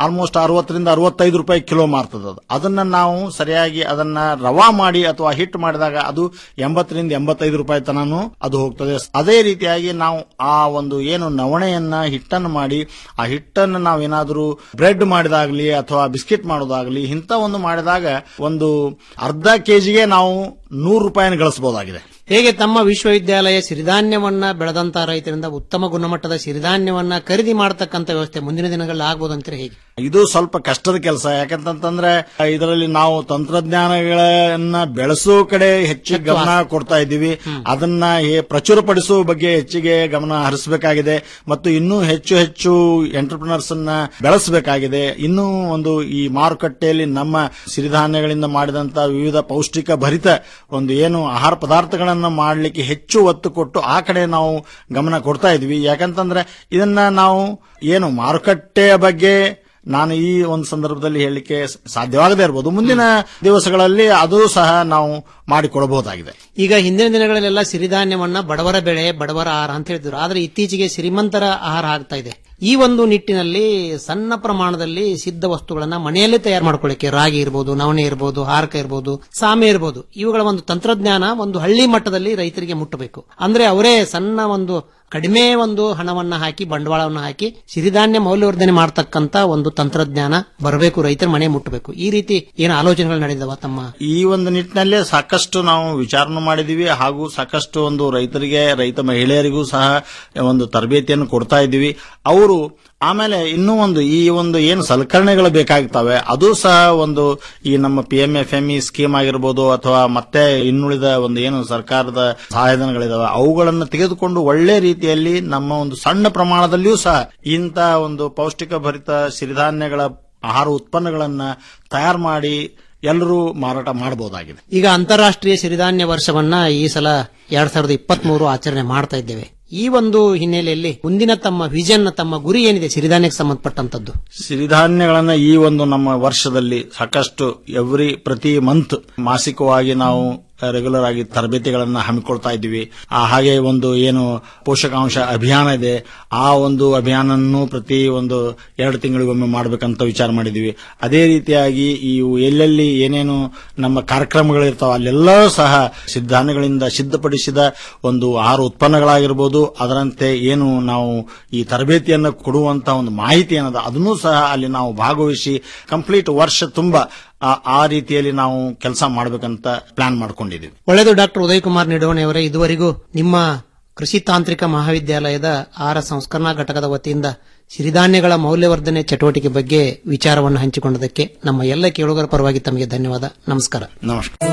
ಆಲ್ಮೋಸ್ಟ್ ಅರವತ್ತರಿಂದ ಅರವತ್ತೈದು ರೂಪಾಯಿ ಕಿಲೋ ಮಾರ್ತದ ಅದು ಅದನ್ನ ನಾವು ಸರಿಯಾಗಿ ಅದನ್ನ ರವಾ ಮಾಡಿ ಅಥವಾ ಹಿಟ್ ಮಾಡಿದಾಗ ಅದು ಎಂಬತ್ತರಿಂದ ಎಂಬತ್ತೈದು ರೂಪಾಯಿ ತನನು ಅದು ಹೋಗ್ತದೆ ಅದೇ ರೀತಿಯಾಗಿ ನಾವು ಆ ಒಂದು ಏನು ನವಣೆಯನ್ನ ಹಿಟ್ಟನ್ನು ಮಾಡಿ ಆ ಹಿಟ್ಟನ್ನು ನಾವೇನಾದ್ರೂ ಬ್ರೆಡ್ ಮಾಡಿದಾಗ್ಲಿ ಅಥವಾ ಬಿಸ್ಕೆಟ್ ಮಾಡೋದಾಗ್ಲಿ ಇಂಥ ಒಂದು ಮಾಡಿದಾಗ ಒಂದು ಅರ್ಧ ಕೆಜಿಗೆ ನಾವು ನೂರು ರೂಪಾಯಿನ ಗಳಿಸಬಹುದಾಗಿದೆ ಹೇಗೆ ತಮ್ಮ ವಿಶ್ವವಿದ್ಯಾಲಯ ಸಿರಿಧಾನ್ಯವನ್ನ ಬೆಳೆದಂತ ರೈತರಿಂದ ಉತ್ತಮ ಗುಣಮಟ್ಟದ ಸಿರಿಧಾನ್ಯವನ್ನ ಖರೀದಿ ಮಾಡತಕ್ಕಂತ ವ್ಯವಸ್ಥೆ ಮುಂದಿನ ದಿನಗಳಲ್ಲಿ ಆಗ್ಬೋದು ಅಂತೀರಿ ಹೇಗೆ ಇದು ಸ್ವಲ್ಪ ಕಷ್ಟದ ಕೆಲಸ ಯಾಕಂತಂದ್ರೆ ಇದರಲ್ಲಿ ನಾವು ತಂತ್ರಜ್ಞಾನಗಳನ್ನ ಬೆಳೆಸೋ ಕಡೆ ಹೆಚ್ಚು ಗಮನ ಕೊಡ್ತಾ ಇದ್ದೀವಿ ಅದನ್ನ ಹೇ- ಪ್ರಚುರಪಡಿಸುವ ಬಗ್ಗೆ ಹೆಚ್ಚಿಗೆ ಗಮನ ಹರಿಸಬೇಕಾಗಿದೆ ಮತ್ತು ಇನ್ನೂ ಹೆಚ್ಚು ಹೆಚ್ಚು ಎಂಟರ್ಪ್ರಿನರ್ಸ್ ಅನ್ನ ಬೆಳೆಸಬೇಕಾಗಿದೆ ಇನ್ನೂ ಒಂದು ಈ ಮಾರುಕಟ್ಟೆಯಲ್ಲಿ ನಮ್ಮ ಸಿರಿಧಾನ್ಯಗಳಿಂದ ಮಾಡಿದಂತ ವಿವಿಧ ಪೌಷ್ಟಿಕ ಭರಿತ ಒಂದು ಏನು ಆಹಾರ ಪದಾರ್ಥಗಳನ್ನ ಮಾಡಲಿಕ್ಕೆ ಹೆಚ್ಚು ಒತ್ತು ಕೊಟ್ಟು ಆ ಕಡೆ ನಾವು ಗಮನ ಕೊಡ್ತಾ ಇದ್ವಿ ಯಾಕಂತಂದ್ರೆ ಇದನ್ನ ನಾವು ಏನು ಮಾರುಕಟ್ಟೆಯ ಬಗ್ಗೆ ನಾನು ಈ ಒಂದು ಸಂದರ್ಭದಲ್ಲಿ ಹೇಳಲಿಕ್ಕೆ ಸಾಧ್ಯವಾಗದೇ ಇರಬಹುದು ಮುಂದಿನ ದಿವಸಗಳಲ್ಲಿ ಅದು ಸಹ ನಾವು ಮಾಡಿಕೊಡಬಹುದಾಗಿದೆ ಈಗ ಹಿಂದಿನ ದಿನಗಳಲ್ಲೆಲ್ಲ ಸಿರಿಧಾನ್ಯವನ್ನ ಬಡವರ ಬೆಳೆ ಬಡವರ ಆಹಾರ ಅಂತ ಹೇಳಿದ್ರು ಆದ್ರೆ ಇತ್ತೀಚೆಗೆ ಶ್ರೀಮಂತರ ಆಹಾರ ಆಗ್ತಾ ಇದೆ ಈ ಒಂದು ನಿಟ್ಟಿನಲ್ಲಿ ಸಣ್ಣ ಪ್ರಮಾಣದಲ್ಲಿ ಸಿದ್ಧ ವಸ್ತುಗಳನ್ನ ಮನೆಯಲ್ಲೇ ತಯಾರು ಮಾಡ್ಕೊಳ್ಳಿಕ್ಕೆ ರಾಗಿ ಇರಬಹುದು ನವಣೆ ಇರಬಹುದು ಹಾರಕ ಇರಬಹುದು ಸಾಮೆ ಇರಬಹುದು ಇವುಗಳ ಒಂದು ತಂತ್ರಜ್ಞಾನ ಒಂದು ಹಳ್ಳಿ ಮಟ್ಟದಲ್ಲಿ ರೈತರಿಗೆ ಮುಟ್ಟಬೇಕು ಅಂದ್ರೆ ಅವರೇ ಸಣ್ಣ ಒಂದು ಕಡಿಮೆ ಒಂದು ಹಣವನ್ನ ಹಾಕಿ ಬಂಡವಾಳವನ್ನು ಹಾಕಿ ಸಿರಿಧಾನ್ಯ ಮೌಲ್ಯವರ್ಧನೆ ಮಾಡತಕ್ಕಂತ ಒಂದು ತಂತ್ರಜ್ಞಾನ ಬರಬೇಕು ರೈತರ ಮನೆ ಮುಟ್ಟಬೇಕು ಈ ರೀತಿ ಏನು ಆಲೋಚನೆಗಳು ನಡೆದವ ತಮ್ಮ ಈ ಒಂದು ನಿಟ್ಟಿನಲ್ಲಿ ಸಾಕಷ್ಟು ನಾವು ವಿಚಾರಣೆ ಮಾಡಿದೀವಿ ಹಾಗೂ ಸಾಕಷ್ಟು ಒಂದು ರೈತರಿಗೆ ರೈತ ಮಹಿಳೆಯರಿಗೂ ಸಹ ಒಂದು ತರಬೇತಿಯನ್ನು ಕೊಡ್ತಾ ಇದ್ದೀವಿ ಅವರು ಆಮೇಲೆ ಇನ್ನೂ ಒಂದು ಈ ಒಂದು ಏನು ಸಲಕರಣೆಗಳು ಬೇಕಾಗ್ತವೆ ಅದು ಸಹ ಒಂದು ಈ ನಮ್ಮ P M F M E scheme ಆಗಿರ್ಬೋದು ಅಥವಾ ಮತ್ತೆ ಇನ್ನುಳಿದ ಒಂದು ಏನು ಸರ್ಕಾರದ ಸಹಾಯಧನಗಳಿದಾವೆ ಅವುಗಳನ್ನು ತೆಗೆದುಕೊಂಡು ಒಳ್ಳೆ ರೀತಿಯಲ್ಲಿ ನಮ್ಮ ಒಂದು ಸಣ್ಣ ಪ್ರಮಾಣದಲ್ಲಿಯೂ ಸಹ ಇಂಥ ಒಂದು ಪೌಷ್ಟಿಕ ಭರಿತ ಸಿರಿಧಾನ್ಯಗಳ ಆಹಾರ ಉತ್ಪನ್ನಗಳನ್ನ ತಯಾರು ಮಾಡಿ ಎಲ್ಲರೂ ಮಾರಾಟ ಮಾಡಬಹುದಾಗಿದೆ ಈಗ ಅಂತಾರಾಷ್ಟ್ರೀಯ ಸಿರಿಧಾನ್ಯ ವರ್ಷವನ್ನ ಈ ಸಲ ಎರಡ್ ಸಾವಿರದ ಇಪ್ಪತ್ತ್ ಮೂರು ಆಚರಣೆ ಮಾಡ್ತಾ ಇದ್ದೇವೆ ಈ ಒಂದು ಹಿನ್ನೆಲೆಯಲ್ಲಿ ಮುಂದಿನ ತಮ್ಮ ವಿಷನ್ ತಮ್ಮ ಗುರಿ ಏನಿದೆ ಸಿರಿಧಾನ್ಯಕ್ಕೆ ಸಂಬಂಧಪಟ್ಟಂತದ್ದು ಸಿರಿಧಾನ್ಯಗಳನ್ನ ಈ ಒಂದು ನಮ್ಮ ವರ್ಷದಲ್ಲಿ ಸಾಕಷ್ಟು ಎವ್ರಿ ಪ್ರತಿ ಮಂತ್ ಮಾಸಿಕವಾಗಿ ನಾವು ರೆಗ್ಯುಲರ್ ಆಗಿ ತರಬೇತಿಗಳನ್ನ ಹಮ್ಮಿಕೊಳ್ತಾ ಇದ್ದೀವಿ ಆ ಹಾಗೆ ಒಂದು ಏನು ಪೋಷಕಾಂಶ ಅಭಿಯಾನ ಇದೆ ಆ ಒಂದು ಅಭಿಯಾನನ್ನು ಪ್ರತಿ ಒಂದು ಎರಡು ತಿಂಗಳಿಗೊಮ್ಮೆ ಮಾಡಬೇಕಂತ ವಿಚಾರ ಮಾಡಿದ್ದೀವಿ ಅದೇ ರೀತಿಯಾಗಿ ಈ ಎಲ್ಲೆಲ್ಲಿ ಏನೇನು ನಮ್ಮ ಕಾರ್ಯಕ್ರಮಗಳಿರ್ತಾವ ಅಲ್ಲೆಲ್ಲ ಸಹ ಸಿದ್ಧಾನ್ಯಗಳಿಂದ ಸಿದ್ಧಪಡಿಸಿದ ಒಂದು ಆಹಾರ ಉತ್ಪನ್ನಗಳಾಗಿರ್ಬೋದು ಅದರಂತೆ ಏನು ನಾವು ಈ ತರಬೇತಿಯನ್ನು ಕೊಡುವಂತಹ ಒಂದು ಮಾಹಿತಿ ಏನದ ಅದನ್ನೂ ಸಹ ಅಲ್ಲಿ ನಾವು ಭಾಗವಹಿಸಿ ಕಂಪ್ಲೀಟ್ ವರ್ಷ ತುಂಬಾ ಆ- ಆ ರೀತಿಯಲ್ಲಿ ನಾವು ಕೆಲಸ ಮಾಡಬೇಕಂತ ಪ್ಲಾನ್ ಮಾಡ್ಕೊಂಡಿದ್ದೀವಿ ಒಳ್ಳೆಯದು ಡಾಕ್ಟರ್ ಉದಯ್ ಕುಮಾರ್ ನಿಡೋಣಿ ಅವರೇ ಇದುವರೆಗೂ ನಿಮ್ಮ ಕೃಷಿ ತಾಂತ್ರಿಕ ಮಹಾವಿದ್ಯಾಲಯದ ಆಹಾರ ಸಂಸ್ಕರಣಾ ಘಟಕದ ವತಿಯಿಂದ ಸಿರಿಧಾನ್ಯಗಳ ಮೌಲ್ಯವರ್ಧನೆ ಚಟುವಟಿಕೆ ಬಗ್ಗೆ ವಿಚಾರವನ್ನು ಹಂಚಿಕೊಂಡದಕ್ಕೆ ನಮ್ಮ ಎಲ್ಲ ಕೇಳುಗರ ಪರವಾಗಿ ತಮಗೆ ಧನ್ಯವಾದ ನಮಸ್ಕಾರ ನಮಸ್ಕಾರ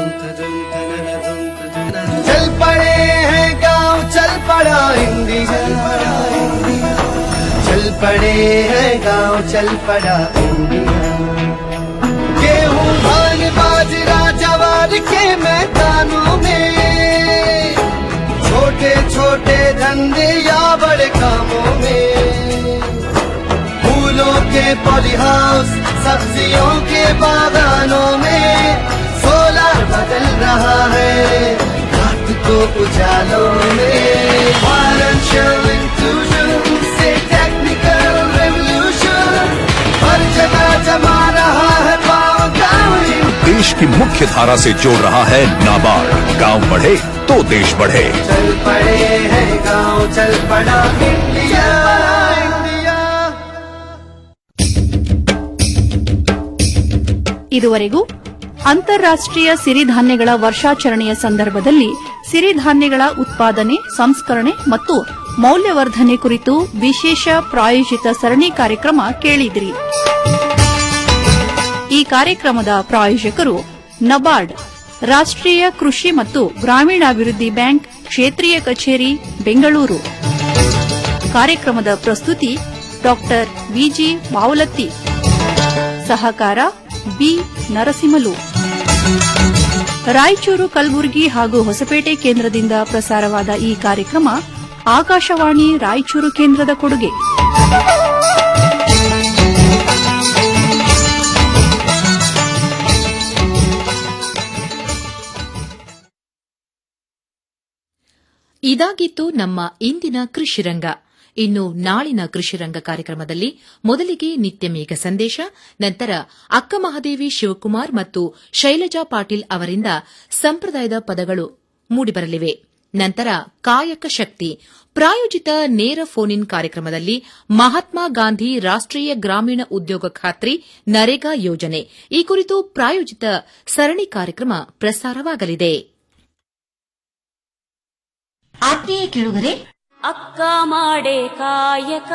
चल पड़े हैं गांव चल पड़ा इंडिया चल पड़े हैं गांव चल पड़ा इंडिया गेहूं धान बाजरा जवार के मैदानों में छोटे छोटे धंधे या बड़े कामों में फूलों के पॉली हाउस सब्जियों के बागानों में सोलर बदल रहा है रात को उजालों में फाइनेंशियल इंक्लूजन से टेक्निकल रेवोल्यूशन हर जगह जमा रहा है पावर गांव देश की मुख्य धारा से जोड़ रहा है नाबार्ड गांव बढ़े तो देश बढ़े चल पड़े हैं गांव चल पड़ा इंडिया इंडिया ಇದುವರೆಗೂ ಅಂತಾರಾಷ್ಟ್ರೀಯ ಸಿರಿಧಾನ್ಯಗಳ ವರ್ಷಾಚರಣೆಯ ಸಂದರ್ಭದಲ್ಲಿ ಸಿರಿಧಾನ್ಯಗಳ ಉತ್ಪಾದನೆ ಸಂಸ್ಕರಣೆ ಮತ್ತು ಮೌಲ್ಯವರ್ಧನೆ ಕುರಿತು ವಿಶೇಷ ಪ್ರಾಯೋಜಿತ ಸರಣಿ ಕಾರ್ಯಕ್ರಮ ಕೇಳಿದಿರಿ ಈ ಕಾರ್ಯಕ್ರಮದ ಪ್ರಾಯೋಜಕರು ನಬಾರ್ಡ್ ರಾಷ್ಟ್ರೀಯ ಕೃಷಿ ಮತ್ತು ಗ್ರಾಮೀಣಾಭಿವೃದ್ಧಿ ಬ್ಯಾಂಕ್ ಕ್ಷೇತ್ರೀಯ ಕಚೇರಿ ಬೆಂಗಳೂರು ಕಾರ್ಯಕ್ರಮದ ಪ್ರಸ್ತುತಿ ಡಾಕ್ಟರ್ ವಿಜಿ ಬಾವಲತ್ತಿ ಸಹಕಾರ ಬಿ ನರಸಿಂಹಲು ರಾಯಚೂರು ಕಲಬುರಗಿ ಹಾಗೂ ಹೊಸಪೇಟೆ ಕೇಂದ್ರದಿಂದ ಪ್ರಸಾರವಾದ ಈ ಕಾರ್ಯಕ್ರಮ ಆಕಾಶವಾಣಿ ರಾಯಚೂರು ಕೇಂದ್ರದ ಕೊಡುಗೆ ಇದಾಗಿತ್ತು ನಮ್ಮ ಇಂದಿನ ಕೃಷಿರಂಗ ಇನ್ನು ನಾಳಿನ ಕೃಷಿರಂಗ ಕಾರ್ಯಕ್ರಮದಲ್ಲಿ ಮೊದಲಿಗೆ ನಿತ್ಯ ಮೇಘ ಸಂದೇಶ ನಂತರ ಅಕ್ಕ ಮಹಾದೇವಿ ಶಿವಕುಮಾರ್ ಮತ್ತು ಶೈಲಜಾ ಪಾಟೀಲ್ ಅವರಿಂದ ಸಂಪ್ರದಾಯದ ಪದಗಳು ಮೂಡಿಬರಲಿವೆ ನಂತರ ಕಾಯಕ ಶಕ್ತಿ ಪ್ರಾಯೋಜಿತ ನೇರ ಫೋನ್ ಇನ್ ಕಾರ್ಯಕ್ರಮದಲ್ಲಿ ಮಹಾತ್ಮ ಗಾಂಧಿ ರಾಷ್ಟೀಯ ಗ್ರಾಮೀಣ ಉದ್ಯೋಗ ಖಾತ್ರಿ ನರೇಗಾ ಯೋಜನೆ ಈ ಕುರಿತು ಪ್ರಾಯೋಜಿತ ಸರಣಿ ಕಾರ್ಯಕ್ರಮ ಪ್ರಸಾರವಾಗಲಿದೆ ಆತ್ಮೀಯ ಕೇಳುಗರೆ ಅಕ್ಕ ಮಾಡೆ ಕಾಯಕ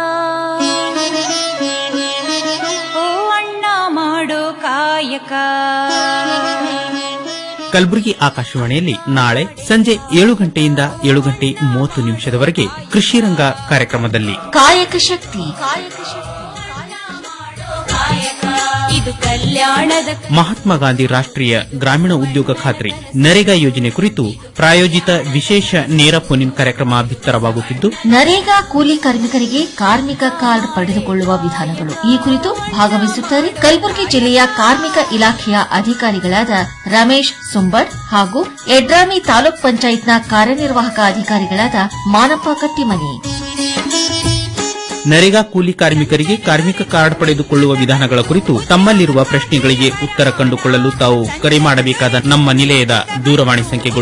ಓ ಅಣ್ಣ ಮಾಡೋ ಕಾಯಕ ಕಲಬುರಗಿ ಆಕಾಶವಾಣಿಯಲ್ಲಿ ನಾಳೆ ಸಂಜೆ ಏಳು ಗಂಟೆಯಿಂದ ಏಳು ಗಂಟೆ ಮೂವತ್ತು ನಿಮಿಷದವರೆಗೆ ಕೃಷಿ ರಂಗ ಕಾರ್ಯಕ್ರಮದಲ್ಲಿ ಕಾಯಕ ಶಕ್ತಿ ಇದು ಕಲ್ಯಾಣದ ಮಹಾತ್ಮ ಗಾಂಧಿ ರಾಷ್ಟ್ರೀಯ ಗ್ರಾಮೀಣ ಉದ್ಯೋಗ ಖಾತ್ರಿ ನರೇಗಾ ಯೋಜನೆ ಕುರಿತು ಪ್ರಾಯೋಜಿತ ವಿಶೇಷ ನೇರ ಫೋನ್ ಇನ್ ಕಾರ್ಯಕ್ರಮ ಬಿತ್ತರವಾಗುತ್ತಿದ್ದು ನರೇಗಾ ಕೂಲಿ ಕಾರ್ಮಿಕರಿಗೆ ಕಾರ್ಮಿಕ ಕಾರ್ಡ್ ಪಡೆದುಕೊಳ್ಳುವ ವಿಧಾನಗಳು ಈ ಕುರಿತು ಭಾಗವಹಿಸುತ್ತಾರೆ ಕಲಬುರಗಿ ಜಿಲ್ಲೆಯ ಕಾರ್ಮಿಕ ಇಲಾಖೆಯ ಅಧಿಕಾರಿಗಳಾದ ರಮೇಶ್ ಸುಂಬಡ್ ಹಾಗೂ ಯಡ್ರಾಮಿ ತಾಲೂಕ್ ಪಂಚಾಯತ್ನ ಕಾರ್ಯನಿರ್ವಾಹಕ ಅಧಿಕಾರಿಗಳಾದ ಮಾನಪ್ಪ ಕಟ್ಟಿಮನಿ ನರೇಗಾ ಕೂಲಿ ಕಾರ್ಮಿಕರಿಗೆ ಕಾರ್ಮಿಕ ಕಾರ್ಡ್ ಪಡೆದುಕೊಳ್ಳುವ ವಿಧಾನಗಳ ಕುರಿತು ತಮ್ಮಲ್ಲಿರುವ ಪ್ರಶ್ನೆಗಳಿಗೆ ಉತ್ತರ ಕಂಡುಕೊಳ್ಳಲು ತಾವು ಕರೆ ಮಾಡಬೇಕಾದ ನಮ್ಮ ನಿಲಯದ ದೂರವಾಣಿ ಸಂಖ್ಯೆಗಳು